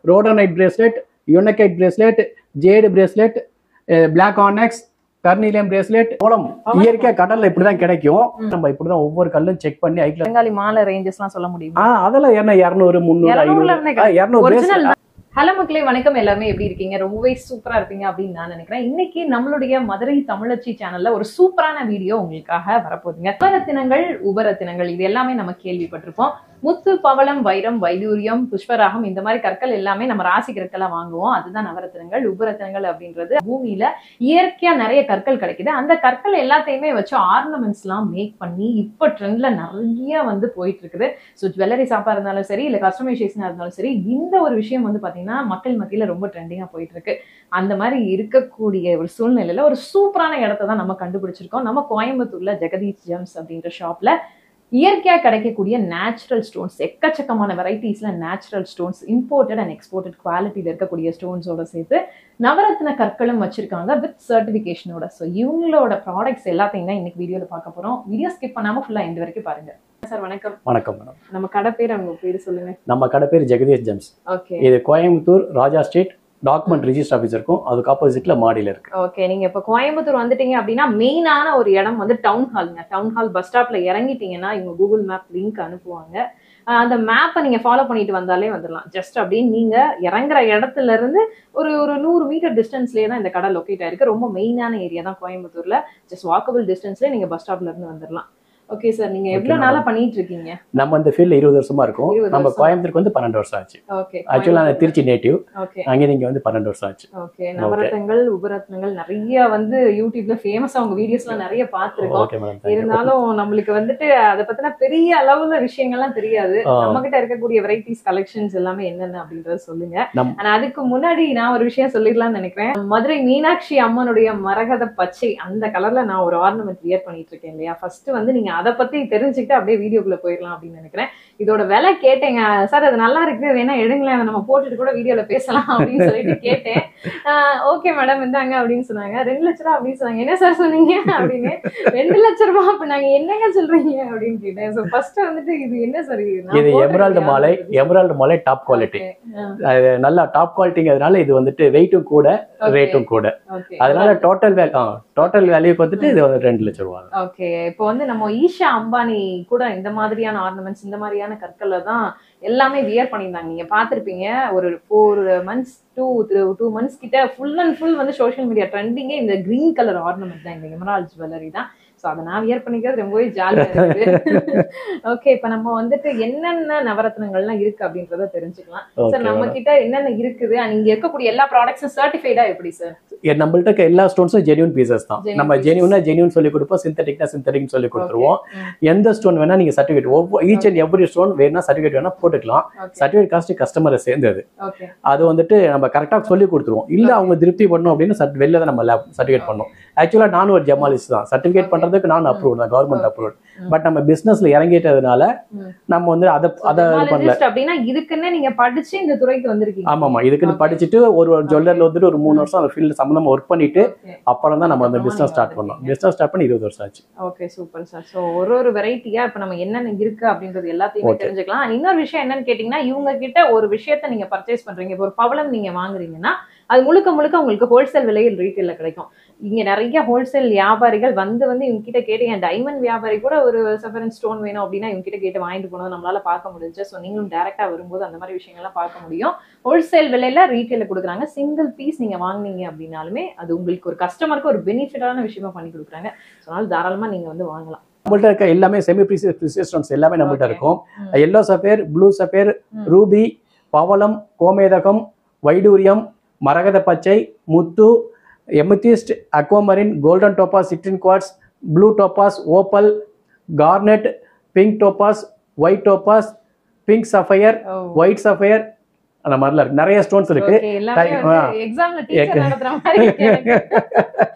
ரோடோனைட் bracelet unakite bracelet jade bracelet black onyx carnelian bracelet மூலம் இயற்கையா கடல்ல இப்படிதான் கிடைக்கும் நம்ம இப்படிதான் ஒவ்வொரு கல்லும் செக் பண்ணி ஐக்கில பெங்காலி மாலை ரேஞ்சஸ்லாம் சொல்ல முடியுமா ஆ அதெல்லாம் என்ன இரநூறு முந்நூறு இருநூறுல ஐநூறு இருந்தே ஆ, இருநூறு ஒரிஜினல் bracelet. ஹலோ மக்களே வணக்கம் எல்லாருமே எப்படி இருக்கீங்க ரொம்பவே சூப்பரா இருப்பீங்க அப்படின்னு நான் நினைக்கிறேன் இன்னைக்கு நம்மளுடைய மதுரை தமிழச்சி சேனல்ல ஒரு சூப்பரான வீடியோ உங்களுக்காக வரப்போகுதுங்க உபரத்தினங்கள் உபரத்தினங்கள் இது எல்லாமே நம்ம கேள்விப்பட்டிருப்போம் முத்து பவளம் வைரம் வைடூரியம் புஷ்பராகம் இந்த மாதிரி கற்கள் எல்லாமே நம்ம ராசி கற்களை வாங்குவோம் அதுதான் நவரத்தினங்கள் உபரத்தினங்கள் அப்படின்றது பூமியில இயற்கையா நிறைய கற்கள் கிடைக்குது அந்த கற்கள் எல்லாத்தையுமே வச்சு ஆர்னமெண்ட்ஸ் எல்லாம் மேக் பண்ணி இப்ப ட்ரெண்ட்ல நிறைய வந்து போயிட்டு இருக்குது ஸோ ஜுவல்லரி ஷாப்பா இருந்தாலும் சரி இல்ல கஸ்டமைசேஷனா இருந்தாலும் சரி இந்த ஒரு விஷயம் வந்து பாத்தீங்கன்னா மக்கள் மத்தியில ரொம்ப ட்ரெண்டிங்கா போயிட்டு இருக்கு அந்த மாதிரி இருக்கக்கூடிய ஒரு சூழ்நிலையில ஒரு சூப்பரான இடத்த தான் நம்ம கண்டுபிடிச்சிருக்கோம் நம்ம கோயம்புத்தூர்ல ஜெகதீஷ் ஜெம்ஸ் அப்படின்ற ஷாப்ல இயற்கையா கிடைக்கக்கூடிய நேச்சுரல் ஸ்டோன்ஸ் எக்கச்சக்கமான வெரைட்டிஸ்ல natural stones imported and exported குவாலிட்டியில் இருக்கக்கூடிய ஸ்டோன்ஸோட சேர்த்து நவரத்ன கற்களும் வச்சிருக்காங்க வித் சர்டிஃபிகேஷனோட ஸோ இவங்களோட ப்ராடக்ட்ஸ் எல்லாத்தையும் தான் இன்னைக்கு வீடியோல பார்க்க போறோம் வீடியோ ஸ்கிப் பண்ணாம ஃபுல்லா எண்ட் வரைக்கும் பாருங்க சார் வணக்கம் வணக்கம் மேடம் நம்ம கடை பேர் அவங்க பேர் சொல்லுங்க நம்ம கடை பேர் ஜெகதீஷ் ஜெம்ஸ் ஓகே இது Coimbatore Raja street document register office இருக்கும் அதுக்கு ஆப்போசிட்ல மாடியில இருக்கு ஓகே நீங்க இப்ப கோயம்புத்தூர் வந்துட்டீங்க அப்படின்னா மெயினான ஒரு இடம் வந்து டவுன் ஹால்ங்க டவுன் ஹால் பஸ் ஸ்டாப்ல இறங்கிட்டீங்கன்னா இவங்க கூகுள் மேப் லிங்க் அனுப்புவாங்க அஹ் அந்த மேப்பை நீங்க ஃபாலோ பண்ணிட்டு வந்தாலே வந்துடலாம் ஜஸ்ட் அப்படின்னு நீங்க இறங்குற இடத்துல இருந்து ஒரு ஒரு நூறு மீட்டர் டிஸ்டன்ஸ்லயே தான் இந்த கடை லொக்கேட் ஆயிருக்கு ரொம்ப மெயினான ஏரியா தான் கோயம்புத்தூர்ல ஜஸ்ட் வாக்கபிள் டிஸ்டன்ஸ்லயே நீங்க பஸ் ஸ்டாப்ல இருந்து வந்துடலாம் ஓகே சார் நீங்க Okay, எவ்வளவு madam. நாளா பண்ணிட்டு இருக்கீங்க நம்ம இந்த ஃபீல்ட்ல இருபது வருஷமா இருக்கும் 20 நம்ம வருஷமா. கோயம்புத்தூருக்கு வந்து பன்னெண்டு வருஷம் ஆச்சு ஓகே ஆக்சுவலா நான் திருச்சி நேட்டிவ் ஓகே அங்கே நீங்க வந்து பன்னெண்டு வருஷம் ஆச்சு ஓகே நவரத்னங்கள் உபரத்னங்கள் நிறைய வந்து யூடியூப்ல ஃபேமஸா உங்க வீடியோஸ்லாம் நிறைய பார்த்திருக்கோம் ஓகே மேடம் இருந்தாலும் நம்மளுக்கு வந்துட்டு அதை பத்தின பெரிய அளவுல விஷயங்கள்லாம் தெரியாது ஆ. நம்ம கிட்ட இருக்கக்கூடிய வெரைட்டிஸ் கலெக்ஷன்ஸ் எல்லாமே என்னென்ன அப்படின்றத சொல்லுங்க நம்- ஆனா அதுக்கு முன்னாடி நான் ஒரு விஷயம் சொல்லிடலாம்னு நினைக்கிறேன் மதுரை மீனாட்சி அம்மனுடைய மரகத பச்சை அந்த கலர்ல நான் ஒரு ஆர்னமெண்ட் வியர் பண்ணிட்டு இருக்கேன் இல்லையா ஃபர்ஸ்ட் வந்து நீங்க அதை பத்தி தெரிஞ்சுக்கிட்டு அப்படியே வீடியோக்குள்ள போயிடலாம் அப்படின்னு நினைக்கிறேன் இதோட விலை கேட்டேங்க சார் அது நல்லா இருக்கு வேணா எடுங்களேன் அதை நம்ம போட்டுட்டு கூட வீடியோல பேசலாம் அப்படின்னு சொல்லிட்டு கேட்டேன் ஓகே மேடம் இந்தாங்க அப்படின்னு சொன்னாங்க ரெண்டு லட்ச ரூபா அப்படின்னு சொன்னாங்க என்ன சார் சொன்னீங்க அப்படின்னு ரெண்டு லட்ச ரூபா அப்ப நாங்க என்னங்க சொல்றீங்க அப்படின்னு கேட்டேன் ஸோ ஃபர்ஸ்ட் வந்துட்டு இது என்ன சார் இது நான் இது போட்டிருக்க எமரால்டு மாலை யாரு? எமரால்டு மாலை டாப் குவாலிட்டி Okay. அது நல்லா டாப் குவாலிட்டிங்கிறதுனால இது வந்துட்டு வெயிட்டும் கூட Okay. ரேட்டும் கூட Okay. அதனால டோட்டல் வேல்யூ டோட்டல் வேல்யூக்கு வந்துட்டு இது வந்து ரெண்டு லட்சம் ரூபா ஓகே இப்போ வந்து நம்ம ஈஷா அம்பானி கூட இந்த மாதிரியான ஆர்னமெண்ட்ஸ் இந்த மாதிரியான கற்களை தான் எல்லாமே வியர் பண்ணியிருந்தாங்க நீங்க பார்த்திருப்பீங்க ஒரு four months two two months கிட்ட ஃபுல் அண்ட் ஃபுல் வந்து சோஷியல் மீடியா ட்ரெண்டிங்கே இந்த கிரீன் கலர் ஆர்னமெண்ட் தான் இந்த எமரால்ட் ஜுவல்லரி தான் ஸோ அதை நான் வியர் பண்ணிக்கிறது ரொம்பவே ஜாலியாக இருக்குது ஓகே இப்போ நம்ம வந்துட்டு என்னென்ன நவரத்னங்கள்லாம் இருக்கு அப்படின்றத தெரிஞ்சுக்கலாம் ஓகே சார் நம்ம கிட்ட என்னென்ன இருக்குது and இங்க இருக்கக்கூடிய எல்லா ப்ராடக்ட்ஸும் சர்டிஃபைடா எப்படி சார் நம்மள்ட்ட இருக்க எல்லா ஸ்டோன்ஸும் ஜெனியூன் பீசஸ் தான் Genuine நம்ம pieces. ஜெனியூனா ஜெனியூன் சொல்லி கொடுப்போம் சிந்தட்டிக்னா சிந்தட்டிக் சொல்லி கொடுத்துருவோம் எந்த ஸ்டோன் வேணா நீங்க சர்டிஃபிகேட் ஒவ்வொரு ஈச் அண்ட் எவ்ரி ஸ்டோன் வேணா சர்டிஃபிகேட் வேணா போட்டுக்கலாம் ஓகே சர்டிஃபிகேட் காஸ்ட் கஸ்டமரை சேர்ந்தது ஓகே அது வந்துட்டு நம்ம கரெக்டாக சொல்லி கொடுத்துருவோம் இல்ல அவங்க திருப்தி பண்ணணும் அப்படின்னு சர்ட் வெளில தான் நம்ம லேப் சர்டிஃபிகேட் பண்ணோம் ஆக்சுவலா நானும் ஒரு ஜமாலிஸ்ட் தான் சர்டிஃபிகேட் பண்றதுக்கு நான் அப்ரூவ் தான் கவர்மெண்ட் அப்ரூவ் ம். பட் நம்ம பிசினஸ்ல இறங்கிட்டதுனால ம். நம்ம வந்து அதை அதை இது பண்ணல Technologist அப்படின்னா இதுக்குன்னே நீங்க படிச்சு இந்த துறைக்கு வந்திருக்கீங்க ஆமாமா இதுக்குன்னு Okay. படிச்சுட்டு ஒரு ஜுவல்லர்ல வந்துட்டு ஒரு மூணு வருஷம் அந்த ஃபீல்டு சம்மந்தமா ஒர்க் பண்ணிட்டு ஓகே அப்புறம் தான் நம்ம அந்த அப்புறமா பிசினஸ் நீங்க ஸ்டார்ட் பண்ணோம் வந்திருக்கீங்க. பிசினஸ் ஸ்டார்ட் பண்ணி இருபது வருஷம் ஆச்சு ஓகே சூப்பர் சார் ஸோ ஒரு ஒரு வெரைட்டியா இப்ப நம்ம என்னென்ன இருக்கு அப்படின்றது எல்லாத்தையுமே Okay. தெரிஞ்சுக்கலாம் And இன்னொரு விஷயம் என்னன்னு கேட்டீங்கன்னா இவங்க கிட்ட ஒரு விஷயத்த நீங்க பர்ச்சேஸ் பண்றீங்க இப்போ ஒரு பவளம் நீங்க வாங்குறீங்கன்னா அது முழுக்க முழுக்க உங்களுக்கு ஹோல்சேல் விலையில் ரீட்டைல கிடைக்கும் இங்க நிறைய ஹோல்சேல் வியாபாரிகள் வந்து வந்து இவங்க கிட்ட கேட்டு என் டைமண்ட் வியாபாரி கூட ஒரு சஃபரன் ஸ்டோன் வேணும் அப்படின்னா இவங்க கிட்ட கேட்டு வாங்கிட்டு போனது நம்மளால பார்க்க முடிஞ்சு ஸோ நீங்களும் டேரக்டா வரும்போது அந்த மாதிரி விஷயங்கள்லாம் பார்க்க முடியும் ஹோல்சேல் விலையில ரீட்டைல கொடுக்குறாங்க சிங்கிள் பீஸ் நீங்க வாங்குனீங்க அப்படின்னாலுமே அது உங்களுக்கு ஒரு கஸ்டமருக்கு ஒரு பெனிஃபிட்டான விஷயமா பண்ணி கொடுக்குறாங்க ஸோ அதனால தாராளமா நீங்க வந்து வாங்கலாம் நம்மள்ட்ட இருக்க எல்லாமே செமி ப்ரீசியஸ் ப்ரீசியஸ் ஸ்டோன்ஸ் எல்லாமே நம்மள்ட்ட Okay. இருக்கும் ம். எல்லோ சஃபேர் ப்ளூ சஃபேர் ம். ரூபி பவளம் கோமேதகம் வைடூரியம் மரகத பச்சை முத்து amethyst aquamarine golden topaz citrine quartz blue topaz opal garnet pink topaz white topaz pink sapphire white sapphire அந்த மாதிரிலாம் இருக்கு நிறைய ஸ்டோன்ஸ் இருக்கு Okay, எல்லாமே Time- வந்து ஆ. examல teacher ஏக்க- நடத்துற மாதிரி இருக்கு எனக்கு.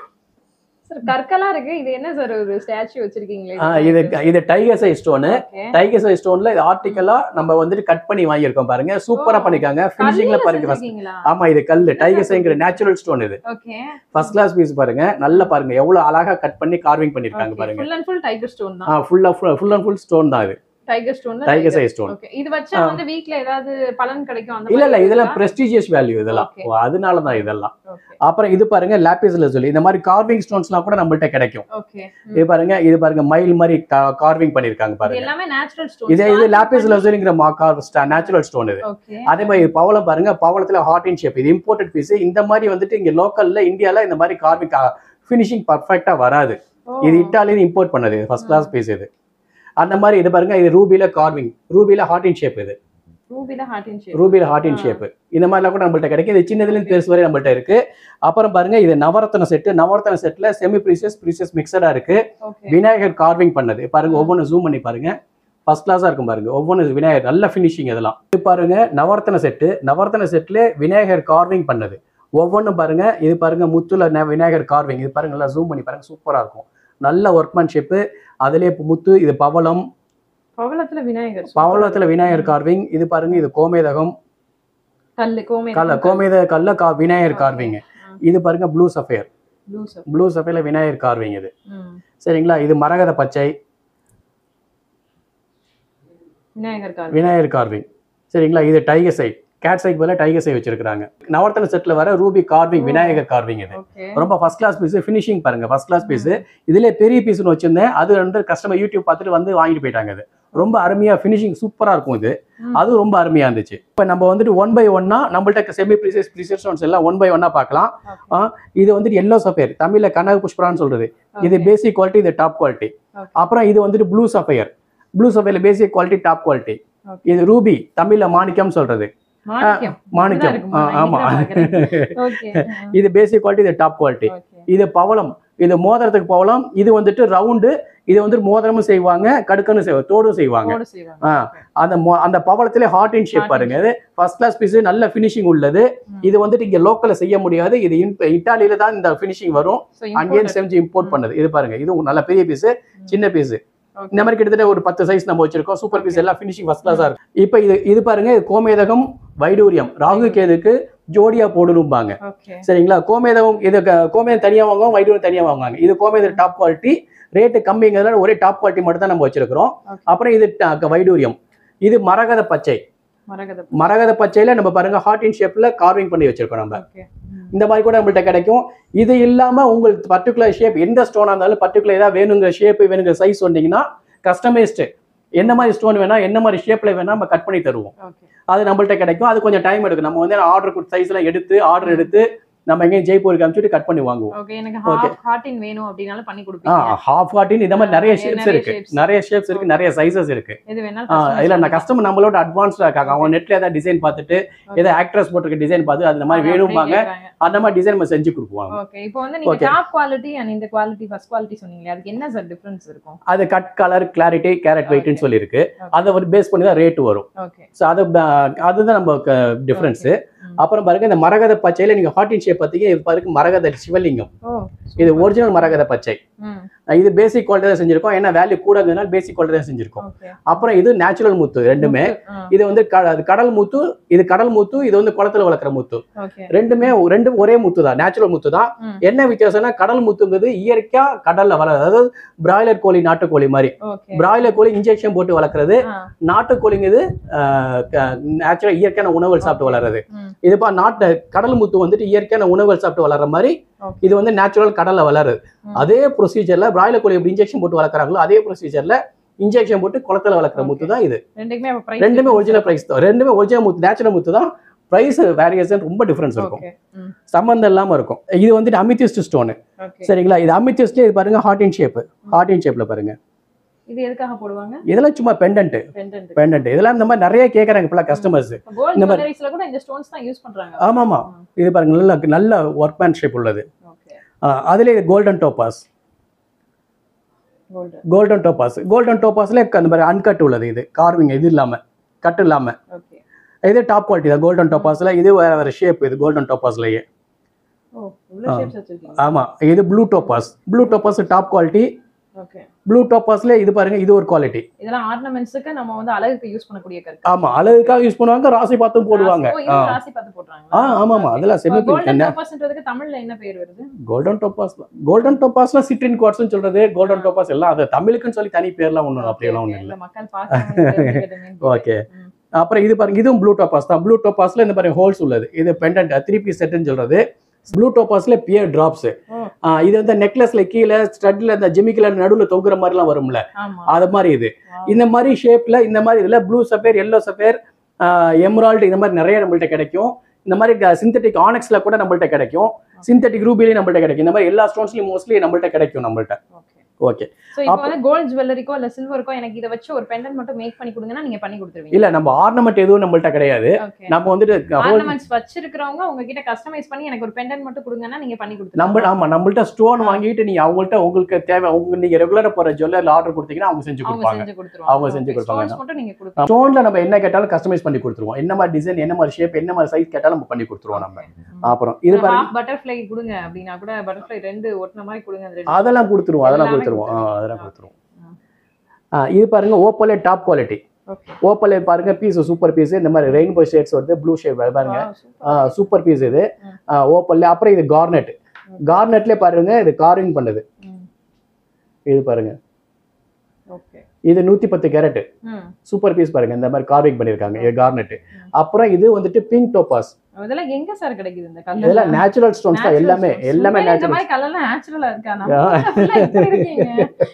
Sir, கற்களா இருக்கு இது என்ன சார் ஒரு ஸ்டாச்சு வச்சிருக்கீங்களே ஆ, இது இது tiger eye stone Okay. Tiger eye ஸ்டோன்ல இது ஆர்டிக்கலா நம்ம வந்துட்டு கட் பண்ணி வாங்கியிருக்கோம் பாருங்க சூப்பரா ஓ. பண்ணிருக்காங்க ஃபினிஷிங்ல கல்லுல பாருங்க first. செஞ்சிருக்கீங்களா? ஆமா இது கல்லு டைகர் சைங்கிற நேச்சுரல் ஸ்டோன் இது Okay. ஃபர்ஸ்ட் கிளாஸ் பீஸ் பாருங்க நல்ல பாருங்க எவ்வளவு அழகா கட் பண்ணி கார்விங் பண்ணிருக்காங்க Okay. பாருங்க Full and full tiger stone தான். ஃபுல்லா ஃபுல் அண்ட் ஃபுல் ஸ்டோன் தான் இது tiger stone tiger eyes stone okay இது வச்சா வந்து வீட்ல ஏதாவது பலன் கிடைக்கும் அந்த இல்ல இல்ல மாதிரி இதெல்லாம் இருக்கா? பிரஸ்டீஜியஸ் வேல்யூ இதெல்லாம் Okay. ஓ, அதனால தான் இதெல்லாம் Okay, அப்புறம் இது பாருங்க லாப்பிஸ்ல சொல்லி இந்த மாதிரி கார்விங் ஸ்டோன்ஸ்லாம் கூட நம்மள்ட்ட கிடைக்கும் okay. ம். இது பாருங்க இது பாருங்க மயில் மாதிரி கார்விங் பண்ணிருக்காங்க இது பாருங்க எல்லாமே நேச்சுரல் ஸ்டோன் இது இது லாப்பிஸ் லசோலிங்கிற நேச்சுரல் ஸ்டோன் இது ஓகே அதே மாதிரி பவளம் பாருங்க பவளத்துல ஹார்ட் இன் ஷேப் இது இம்போர்ட்டட் பீஸ் இந்த மாதிரி வந்துட்டு இங்க லோக்கல்ல இந்தியால இந்த மாதிரி கார்விங் ஃபினிஷிங் பர்ஃபெக்டா வராது இது இட்டாலியன் இம்போர்ட் பண்ணது ஃபர்ஸ்ட் கிளாஸ் பீஸ் இது அந்த மாதிரி இது பாருங்க இது ரூபில கார்விங் ரூபில ஹார்ட் இன் ஷேப் இது ரூபில ஹார்ட் இன் ஷேப் ரூபில ஹார்ட் இன் ஷேப் இந்த மாதிரிலாம் கூட நம்மள்ட்ட கிடைக்கும் இது சின்னதுலேருந்து பெருசு வரை நம்மள்ட்ட இருக்கு அப்புறம் பாருங்க இது நவரத்ன செட்டு நவரத்ன செட்ல செமி ப்ரீசியஸ் ப்ரீசியஸ் மிக்சடா இருக்கு ஓகே விநாயகர் கார்விங் பண்ணது பாருங்க ஒவ்வொன்று ஜூம் பண்ணி பாருங்க ஃபர்ஸ்ட் கிளாஸா இருக்கும் பாருங்க ஒவ்வொன்று விநாயகர் நல்ல ஃபினிஷிங் இதெல்லாம் இது பாருங்க நவரத்ன செட்டு நவரத்ன செட்ல விநாயகர் கார்விங் பண்ணது ஒவ்வொன்றும் பாருங்க இது பாருங்க முத்துல ந- விநாயகர் கார்விங் இது பாருங்க நல்லா ஜூம் பண்ணி பாருங்க சூப்பரா இருக்கும் நல்ல ஒர்க்மேன்ஷிப்பு அதுலயே இப்ப முத்து இது பவளம் பவளத்துல விநாயகர் பவளத்துல விநாயகர் கார்விங் இது பாருங்க இது கோமேதகம் கல்லு கோமே கல்ல கோமேத கல்ல கா விநாயகர் கார்விங் இது பாருங்க blue sapphire blue sir blue சஃபேர்ல விநாயகர் கார்விங் இது ம் சரிங்களா இது மரகத பச்சை விநாயகர் கால் விநாயகர் கார்விங் சரிங்களா இது டைகர் சை கேட் சைக்கு பதிலாக டைகர் சை வச்சிருக்காங்க நவரத்தன செட்ல வர ரூபி கார்விங் விநாயகர் கார்விங் இது ஓகே ரொம்ப ஃபர்ஸ்ட் கிளாஸ் பீஸ் ஃபினிஷிங் பாருங்க ஃபர்ஸ்ட் கிளாஸ் பீஸ் இதுல பெரிய பீஸ்னு வச்சிருந்தேன் அது வந்து கஸ்டமர் யூடியூப் பார்த்துட்டு வந்து வாங்கிட்டு போயிட்டாங்க அது ரொம்ப அருமையா ஃபினிஷிங் சூப்பரா இருக்கும் இது ம். அது ரொம்ப அருமையா இருந்துச்சு இப்போ நம்ம வந்துட்டு ஒன் பை ஒன்னா நம்மள்ட்ட செமி ப்ரீசியஸ் ப்ரீசியஸ் ஸ்டோன்ஸ் எல்லாம் ஒன் பை ஒன்னா பார்க்கலாம் ஆ, இது வந்துட்டு எல்லோ சஃபேர் தமிழ்ல கனக புஷ்பரான்னு சொல்றது இது பேசிக் குவாலிட்டி இது டாப் குவாலிட்டி Okay. அப்புறம் இது வந்துட்டு ப்ளூ சஃபையர் ப்ளூ சஃபையர்ல basic quality top quality Okay. இது ரூபி தமிழ்ல மாணிக்கம் சொல்றது மாணிக்கம் மாணிக்கம் ஆ, ஆமா ஓகே இது பேசிக் குவாலிட்டி இது டாப் குவாலிட்டி ஓகே இது பவளம் இது மோதிரத்துக்கு பவளம் இது வந்துட்டு ரவுண்டு இது வந்து மோதிரமும் செய்வாங்க கடுக்கன்னு செய்வாங்க தோடும் செய்வாங்க போட செய்வாங்க ஆ, அந்த மொ- அந்த பவளத்திலே heart in shape Heart in பாருங்க இது ஃபர்ஸ்ட் கிளாஸ் பீஸ் நல்ல ஃபினிஷிங் உள்ளது ம். இது வந்துட்டு இங்க லோக்கல்ல செய்ய முடியாது இது இன்- இட்டாலியில தான் இந்த ஃபினிஷிங் வரும் So, அங்கேயும் imported. செஞ்சு இம்போர்ட் பண்ணது இது பாருங்க இது நல்ல பெரிய பீஸ் சின்ன பீஸ் Okay. இந்த மாதிரி கிட்டத்தட்ட ஒரு பத்து சைஸ் நம்ம வச்சிருக்கோம் சூப்பர் பீஸ் எல்லாம் ஃபினிஷிங் ஃபர்ஸ்ட் கிளாஸா இருக்கு இப்போ இது இது பாருங்க இது கோமேதகம் வைடூரியம் ராகு கேதுக்கு ஜோடியா போடணும்பாங்க Okay. சரிங்களா கோமேதகம் இது க- கோமேதம் தனியா வாங்குவோம் வைடூரியம் தனியா வாங்குவாங்க இது கோமேதம் டாப் குவாலிட்டி ரேட்டு கம்மிங்கிறதுனால ஒரே டாப் குவாலிட்டி மட்டும் தான் நம்ம வச்சிருக்கிறோம் Okay. அப்புறம் இது ட- வைடூரியம் இது மரகத பச்சை மரகத மரகத பச்சையில நம்ம பாருங்க ஹார்ட் இன் ஷேப்ல கார்விங் பண்ணி வச்சிருக்கோம் நம்ம ஓகே இந்த மாதிரி கூட நம்மள்ட்ட கிடைக்கும் இது இல்லாம உங்களுக்கு பர்டிகுலர் ஷேப் எந்த ஸ்டோனா இருந்தாலும் பர்டிகுலர் ஏதாவது வேணுங்கிற ஷேப் வேணுங்கிற சைஸ் சொன்னீங்கன்னா கஸ்டமைஸ்டு என்ன மாதிரி ஸ்டோன் வேணா என்ன மாதிரி ஷேப்ல வேணா நம்ம கட் பண்ணி தருவோம் ஓகே அது நம்மள்ட்ட கிடைக்கும் அது கொஞ்சம் டைம் எடுக்கும் நம்ம வந்து ஆர்டர் சைஸ்ல எடுத்து ஆர்டர் எடுத்து நம்ம எங்கேயும் ஜெய்ப்பூருக்கு அனுப்பிச்சுட்டு கட் பண்ணி வாங்குவோம் ஓகே எனக்கு Okay. ஹாஃப் ஹார்டின் வேணும் அப்படினாலும் பண்ணி ஆ கொடுப்பீங்க ஹாஃப் ஹார்டின் இந்த மாதிரி நிறைய ஆ, ஷேப்ஸ் நிறைய இருக்கு shapes. நிறைய ஷேப்ஸ் இருக்கு நிறைய சைஸஸ் இருக்கு எது வேணாலும் ஆ, customize இல்ல நான் பண்ணிக்கலாம். கஸ்டமர் நம்மளோட அட்வான்ஸ்டா இருக்காங்க அவங்க நெட்ல ஏதாவது டிசைன் பார்த்துட்டு ஏதாவது ஆக்ட்ரஸ் போட்டிருக்க டிசைன் பார்த்து அந்த மாதிரி அவங்க வேணும்பாங்க அப்படியே கேக்குறாங்க. அந்த மாதிரி டிசைன் நம்ம செஞ்சு கொடுப்போம் ஓகே இப்போ வந்து நீங்க Okay. டாப் குவாலிட்டி அண்ட் இந்த குவாலிட்டி ஃபர்ஸ்ட் குவாலிட்டி சொன்னீங்களே அதுக்கு என்ன சார் டிஃபரன்ஸ் இருக்கும் அது கட் கலர் கிளாரிட்டி கேரட் வெயிட்னு Okay. சொல்லியிருக்கு Okay. அதை ஒரு பேஸ் பண்ணி தான் ரேட் வரும் ஓகே ஸோ அது ப- அதுதான் நம்ம டிஃபரன்ஸ் அப்புறம் பாருங்க இந்த மரகத பச்சையில நீங்க ஹார்ட் இன் ஷேப் பார்த்தீங்க இது பாருங்க மரகத சிவலிங்கம் ஓ இது ஒரிஜினல் மரகத பச்சை ம் இது பேசிக் குவாலிட்டி தான் செஞ்சிருக்கோம் ஏன்னா வேல்யூ கூடங்கிறதுனால பேசிக் குவாலிட்டி தான் செஞ்சிருக்கோம் ஓகே அப்புறம் இது நேச்சுரல் முத்து ரெண்டுமே இது வந்து க- அது கடல் முத்து இது கடல் முத்து இது வந்து குளத்துல வளர்க்குற முத்து ஓகே ரெண்டுமே ரெண்டும் ஒரே முத்து தான் நேச்சுரல் முத்து தான் ம். என்ன வித்தியாசம்னா கடல் முத்துங்கிறது இயற்கையா கடல்ல வளர அதாவது பிராய்லர் கோழி நாட்டுக்கோழி மாதிரி ஓகே பிராய்லர் கோழி இன்ஜெக்ஷன் போட்டு வளர்க்குறது நாட்டுக்கோழிங்கிறது நேச்சுரல் இயற்கையான உணவுகள் சாப்பிட்டு வளர்றது ம். இதுப்பா நாட்டு கடல் முத்து வந்துட்டு இயற்கையான உணவுகள் சாப்பிட்டு வளர்ற மாதிரி Okay. இது வந்து நேச்சுரல் கடல்ல வளருது ம். அதே ப்ரொசீஜர்ல பிராய்லர் கோழி எப்படி இன்ஜெக்ஷன் போட்டு வளர்க்குறாங்களோ அதே ப்ரொசீஜர்ல இன்ஜெக்ஷன் போட்டு குளத்துல வளர்க்குற Okay. முத்து தான் இது ரெண்டுக்குமே அப்ப பிரைஸ் ரெண்டுமே ஒரிஜினல் பிரைஸ் தான் ரெண்டுமே ஒரிஜினல் முத்து நேச்சுரல் முத்து தான் பிரைஸ் வேரியேஷன் ரொம்ப டிஃபரன்ஸ் இருக்கும் ஓகே ம் சம்மந்தம் இல்லாம இருக்கும் இது வந்துட்டு அமித்திஸ்ட் ஸ்டோன் ஓகே சரிங்களா இது அமித்திஸ்ட்ல இது பாருங்க heart in shape heart in ஷேப்ல பாருங்க இது எதுக்காக போடுவாங்க இதெல்லாம் சும்மா பெண்டன்ட் பெண்டன்ட் பெண்டன்ட் இதெல்லாம் இந்த மாதிரி நிறைய கேட்கறாங்க இப்பெல்லாம் கஸ்டமர்ஸ் கோல்ட் இந்த மாதிரி- ஜுவல்லரிஸ்ல கூட இந்த ஸ்டோன்ஸ் தான் யூஸ் பண்றாங்க ஆமாமா இது பாருங்க நல்ல நல்ல ஒர்க்மேன்ஷிப் உள்ளது ஓகே ஆ, அதுல இது golden topaz gold golden topaz golden டோபாஸ்ல அந்த மாதிரி அன்கட் உள்ளது இது கார்விங் இது இல்லாம கட் இல்லாம ஓகே இது டாப் குவாலிட்டி தான் கோல்டன் டோபாஸ்ல இது வேற வேற ஷேப் இது கோல்டன் டோபாஸ்லயே ஓ இவ்வளவு ஷேப்ஸ் வச்சிருக்கீங்க ஆமா இது blue topaz blue topaz top quality okay blue டோப்பாஸ்ல இது பாருங்க இது ஒரு குவாலிட்டி இதெல்லாம் ஆர்னமெண்ட்ஸ்க்கு நம்ம வந்து அழகுக்கு யூஸ் பண்ணக்கூடிய கருக்கு ஆமா அழகுக்காக யூஸ் பண்ணுவாங்க ராசி பார்த்தும் போடுவாங்க ராசி- ஓ, இதுவும் ராசி பார்த்து போடுறாங்க ஆ ஆமா ஆமா அதெல்லாம் செமி கோல்டன் டோபாஸ்ன்றதுக்கு தமிழ்ல என்ன பேர் வருது கோல்டன் டோப்பாஸ் கோல்டன் டோப்பாஸ்ல சிட்ரின் குவார்ட்ஸ்னு சொல்றது கோல்டன் டோப்பாஸ் எல்லாம் அது தமிழுக்குன்னு சொல்லி தனி பேர்லாம் ஒண்ணும் அப்படியெல்லாம் ஒண்ணும் இல்ல இல்லை மக்கள் பார்க்கணும் ஓகே அப்புறம் இது பாருங்க இதுவும் ப்ளூ டோப்பாஸ் தான் ப்ளூ டோப்பாஸ்ல இந்த பாருங்க ஹோல்ஸ் உள்ளது இது பெண்டன்ட் த்ரீ பீஸ் செட்னு சொல்றது ப்ளூ டோப்பாஸ்ல பியர் டிராப்ஸ் ம். இது வந்து நெக்லஸ்ல கீழே ஸ்டட்ல இந்த ஜிமிக்கில நடுவுல தொங்குற மாதிரிலாம் வரும்ல ஆமா அது மாதிரி இது Wow. இந்த மாதிரி ஷேப்ல இந்த மாதிரி இதுல blue sapphire yellow sapphire emerald இந்த மாதிரி நிறைய நம்மள்ட்ட கிடைக்கும் இந்த மாதிரி சிந்தட்டிக் ஆனக்ஸ்ல கூட நம்மள்ட்ட கிடைக்கும் சிந்தட்டிக் ரூபிலையும் நம்மள்ட்ட கிடைக்கும் இந்த மாதிரி எல்லா ஸ்டோன்ஸ்லயும் மோஸ்ட்லி நம்மள்ட்ட கிடைக்கும் நம்மள்ட்ட ஓகே ஓகே சோ இப்போ அப்ப- வந்து கோல்ட் ஜுவல்லரிக்கோ இல்ல சில்வருக்கோ எனக்கு இதை வச்சு ஒரு பெண்டன்ட் மட்டும் மேக் பண்ணி கொடுங்கன்னா நீங்க பண்ணி கொடுத்துருவீங்க இல்ல நம்ம ஆர்னமெண்ட் எதுவும் நம்மள்ட்ட கிடையாது ஓகே நம்ம வந்துட்டு whole- ஆர்னமெண்ட்ஸ் வச்சிருக்கிறவங்க உங்ககிட்ட கஸ்டமைஸ் பண்ணி எனக்கு ஒரு பெண்டன்ட் மட்டும் கொடுங்கன்னா நீங்க பண்ணி நம்ம கொடுத்துருவீங்க ஆமா நம்மள்ட்ட ஸ்டோன் வாங்கிட்டு நீங்க அவங்கள்ட்ட உங்களுக்கு தேவை உங்க நீங்க ரெகுலரா போற ஜுவல்லர்ல ஆர்டர் கொடுத்தீங்கன்னா அவங்க செஞ்சு அவங்க கொடுப்பாங்க செஞ்சு கொடுத்துருவாங்க அவங்க செஞ்சு Okay. கொடுப்பாங்க. Stones மட்டும் நீங்க கொடுப்பீங்க ஸ்டோன்ல நம்ம என்ன கேட்டாலும் கஸ்டமைஸ் பண்ணி கொடுத்துருவோம் என்ன மாதிரி டிசைன் என்ன மாதிரி ஷேப் என்ன மாதிரி சைஸ் கேட்டாலும் நம்ம பண்ணி கொடுத்துருவோம் நம்ம அப்புறம் இது பாருங்க ஹாஃப் பட்டர்ஃப்ளை கொடுங்க அப்படின்னா கூட பட்டர்ஃப்ளை ரெண்டு ஒட்டின மாதிரி கொடுங்க அந்த ரெண்டு அதெல்லாம் கொடுத்துருவோம் அதெல்லாம் எல்லாமே கொடுத்துருவோம் ஆ, கொடுத்துருவோம். அதெல்லாம் கொடுத்துருவோம் ஆ, இது பாருங்க ஓப்போலே டாப் குவாலிட்டி ஓகே ஓப்போலே பாருங்க பீஸ் சூப்பர் பீஸ் இந்த மாதிரி ரெயின்போ ஷேட்ஸ் வருது ப்ளூ ஷேட் பாருங்க சூப்பர் பீஸ் இது ஓப்பல்ல அப்புறம் இது கார்னெட் கார்னெட்ல பாருங்க இது கார்விங் பண்ணுது இது பாருங்க ஓகே இது நூத்தி பத்து கேரட் ம் சூப்பர் பீஸ் பாருங்க இந்த மாதிரி கார்விங் பண்ணிருக்காங்க இது கார்னெட் அப்புறம் இது வந்துட்டு பிங்க் டோபாஸ் இதெல்லாம் எங்க சார் கிடைக்குது இந்த இதெல்லாம் கலர் நேச்சுரல் ஸ்டோன்ஸ் தான் எல்லாமே எல்லாமே இந்த நேச்சுரல் மாதிரி கலர்லாம் நேச்சுரலா இருக்கா நம்ம Yeah. ஊர்ல full-ஆ இப்படி இருக்கீங்க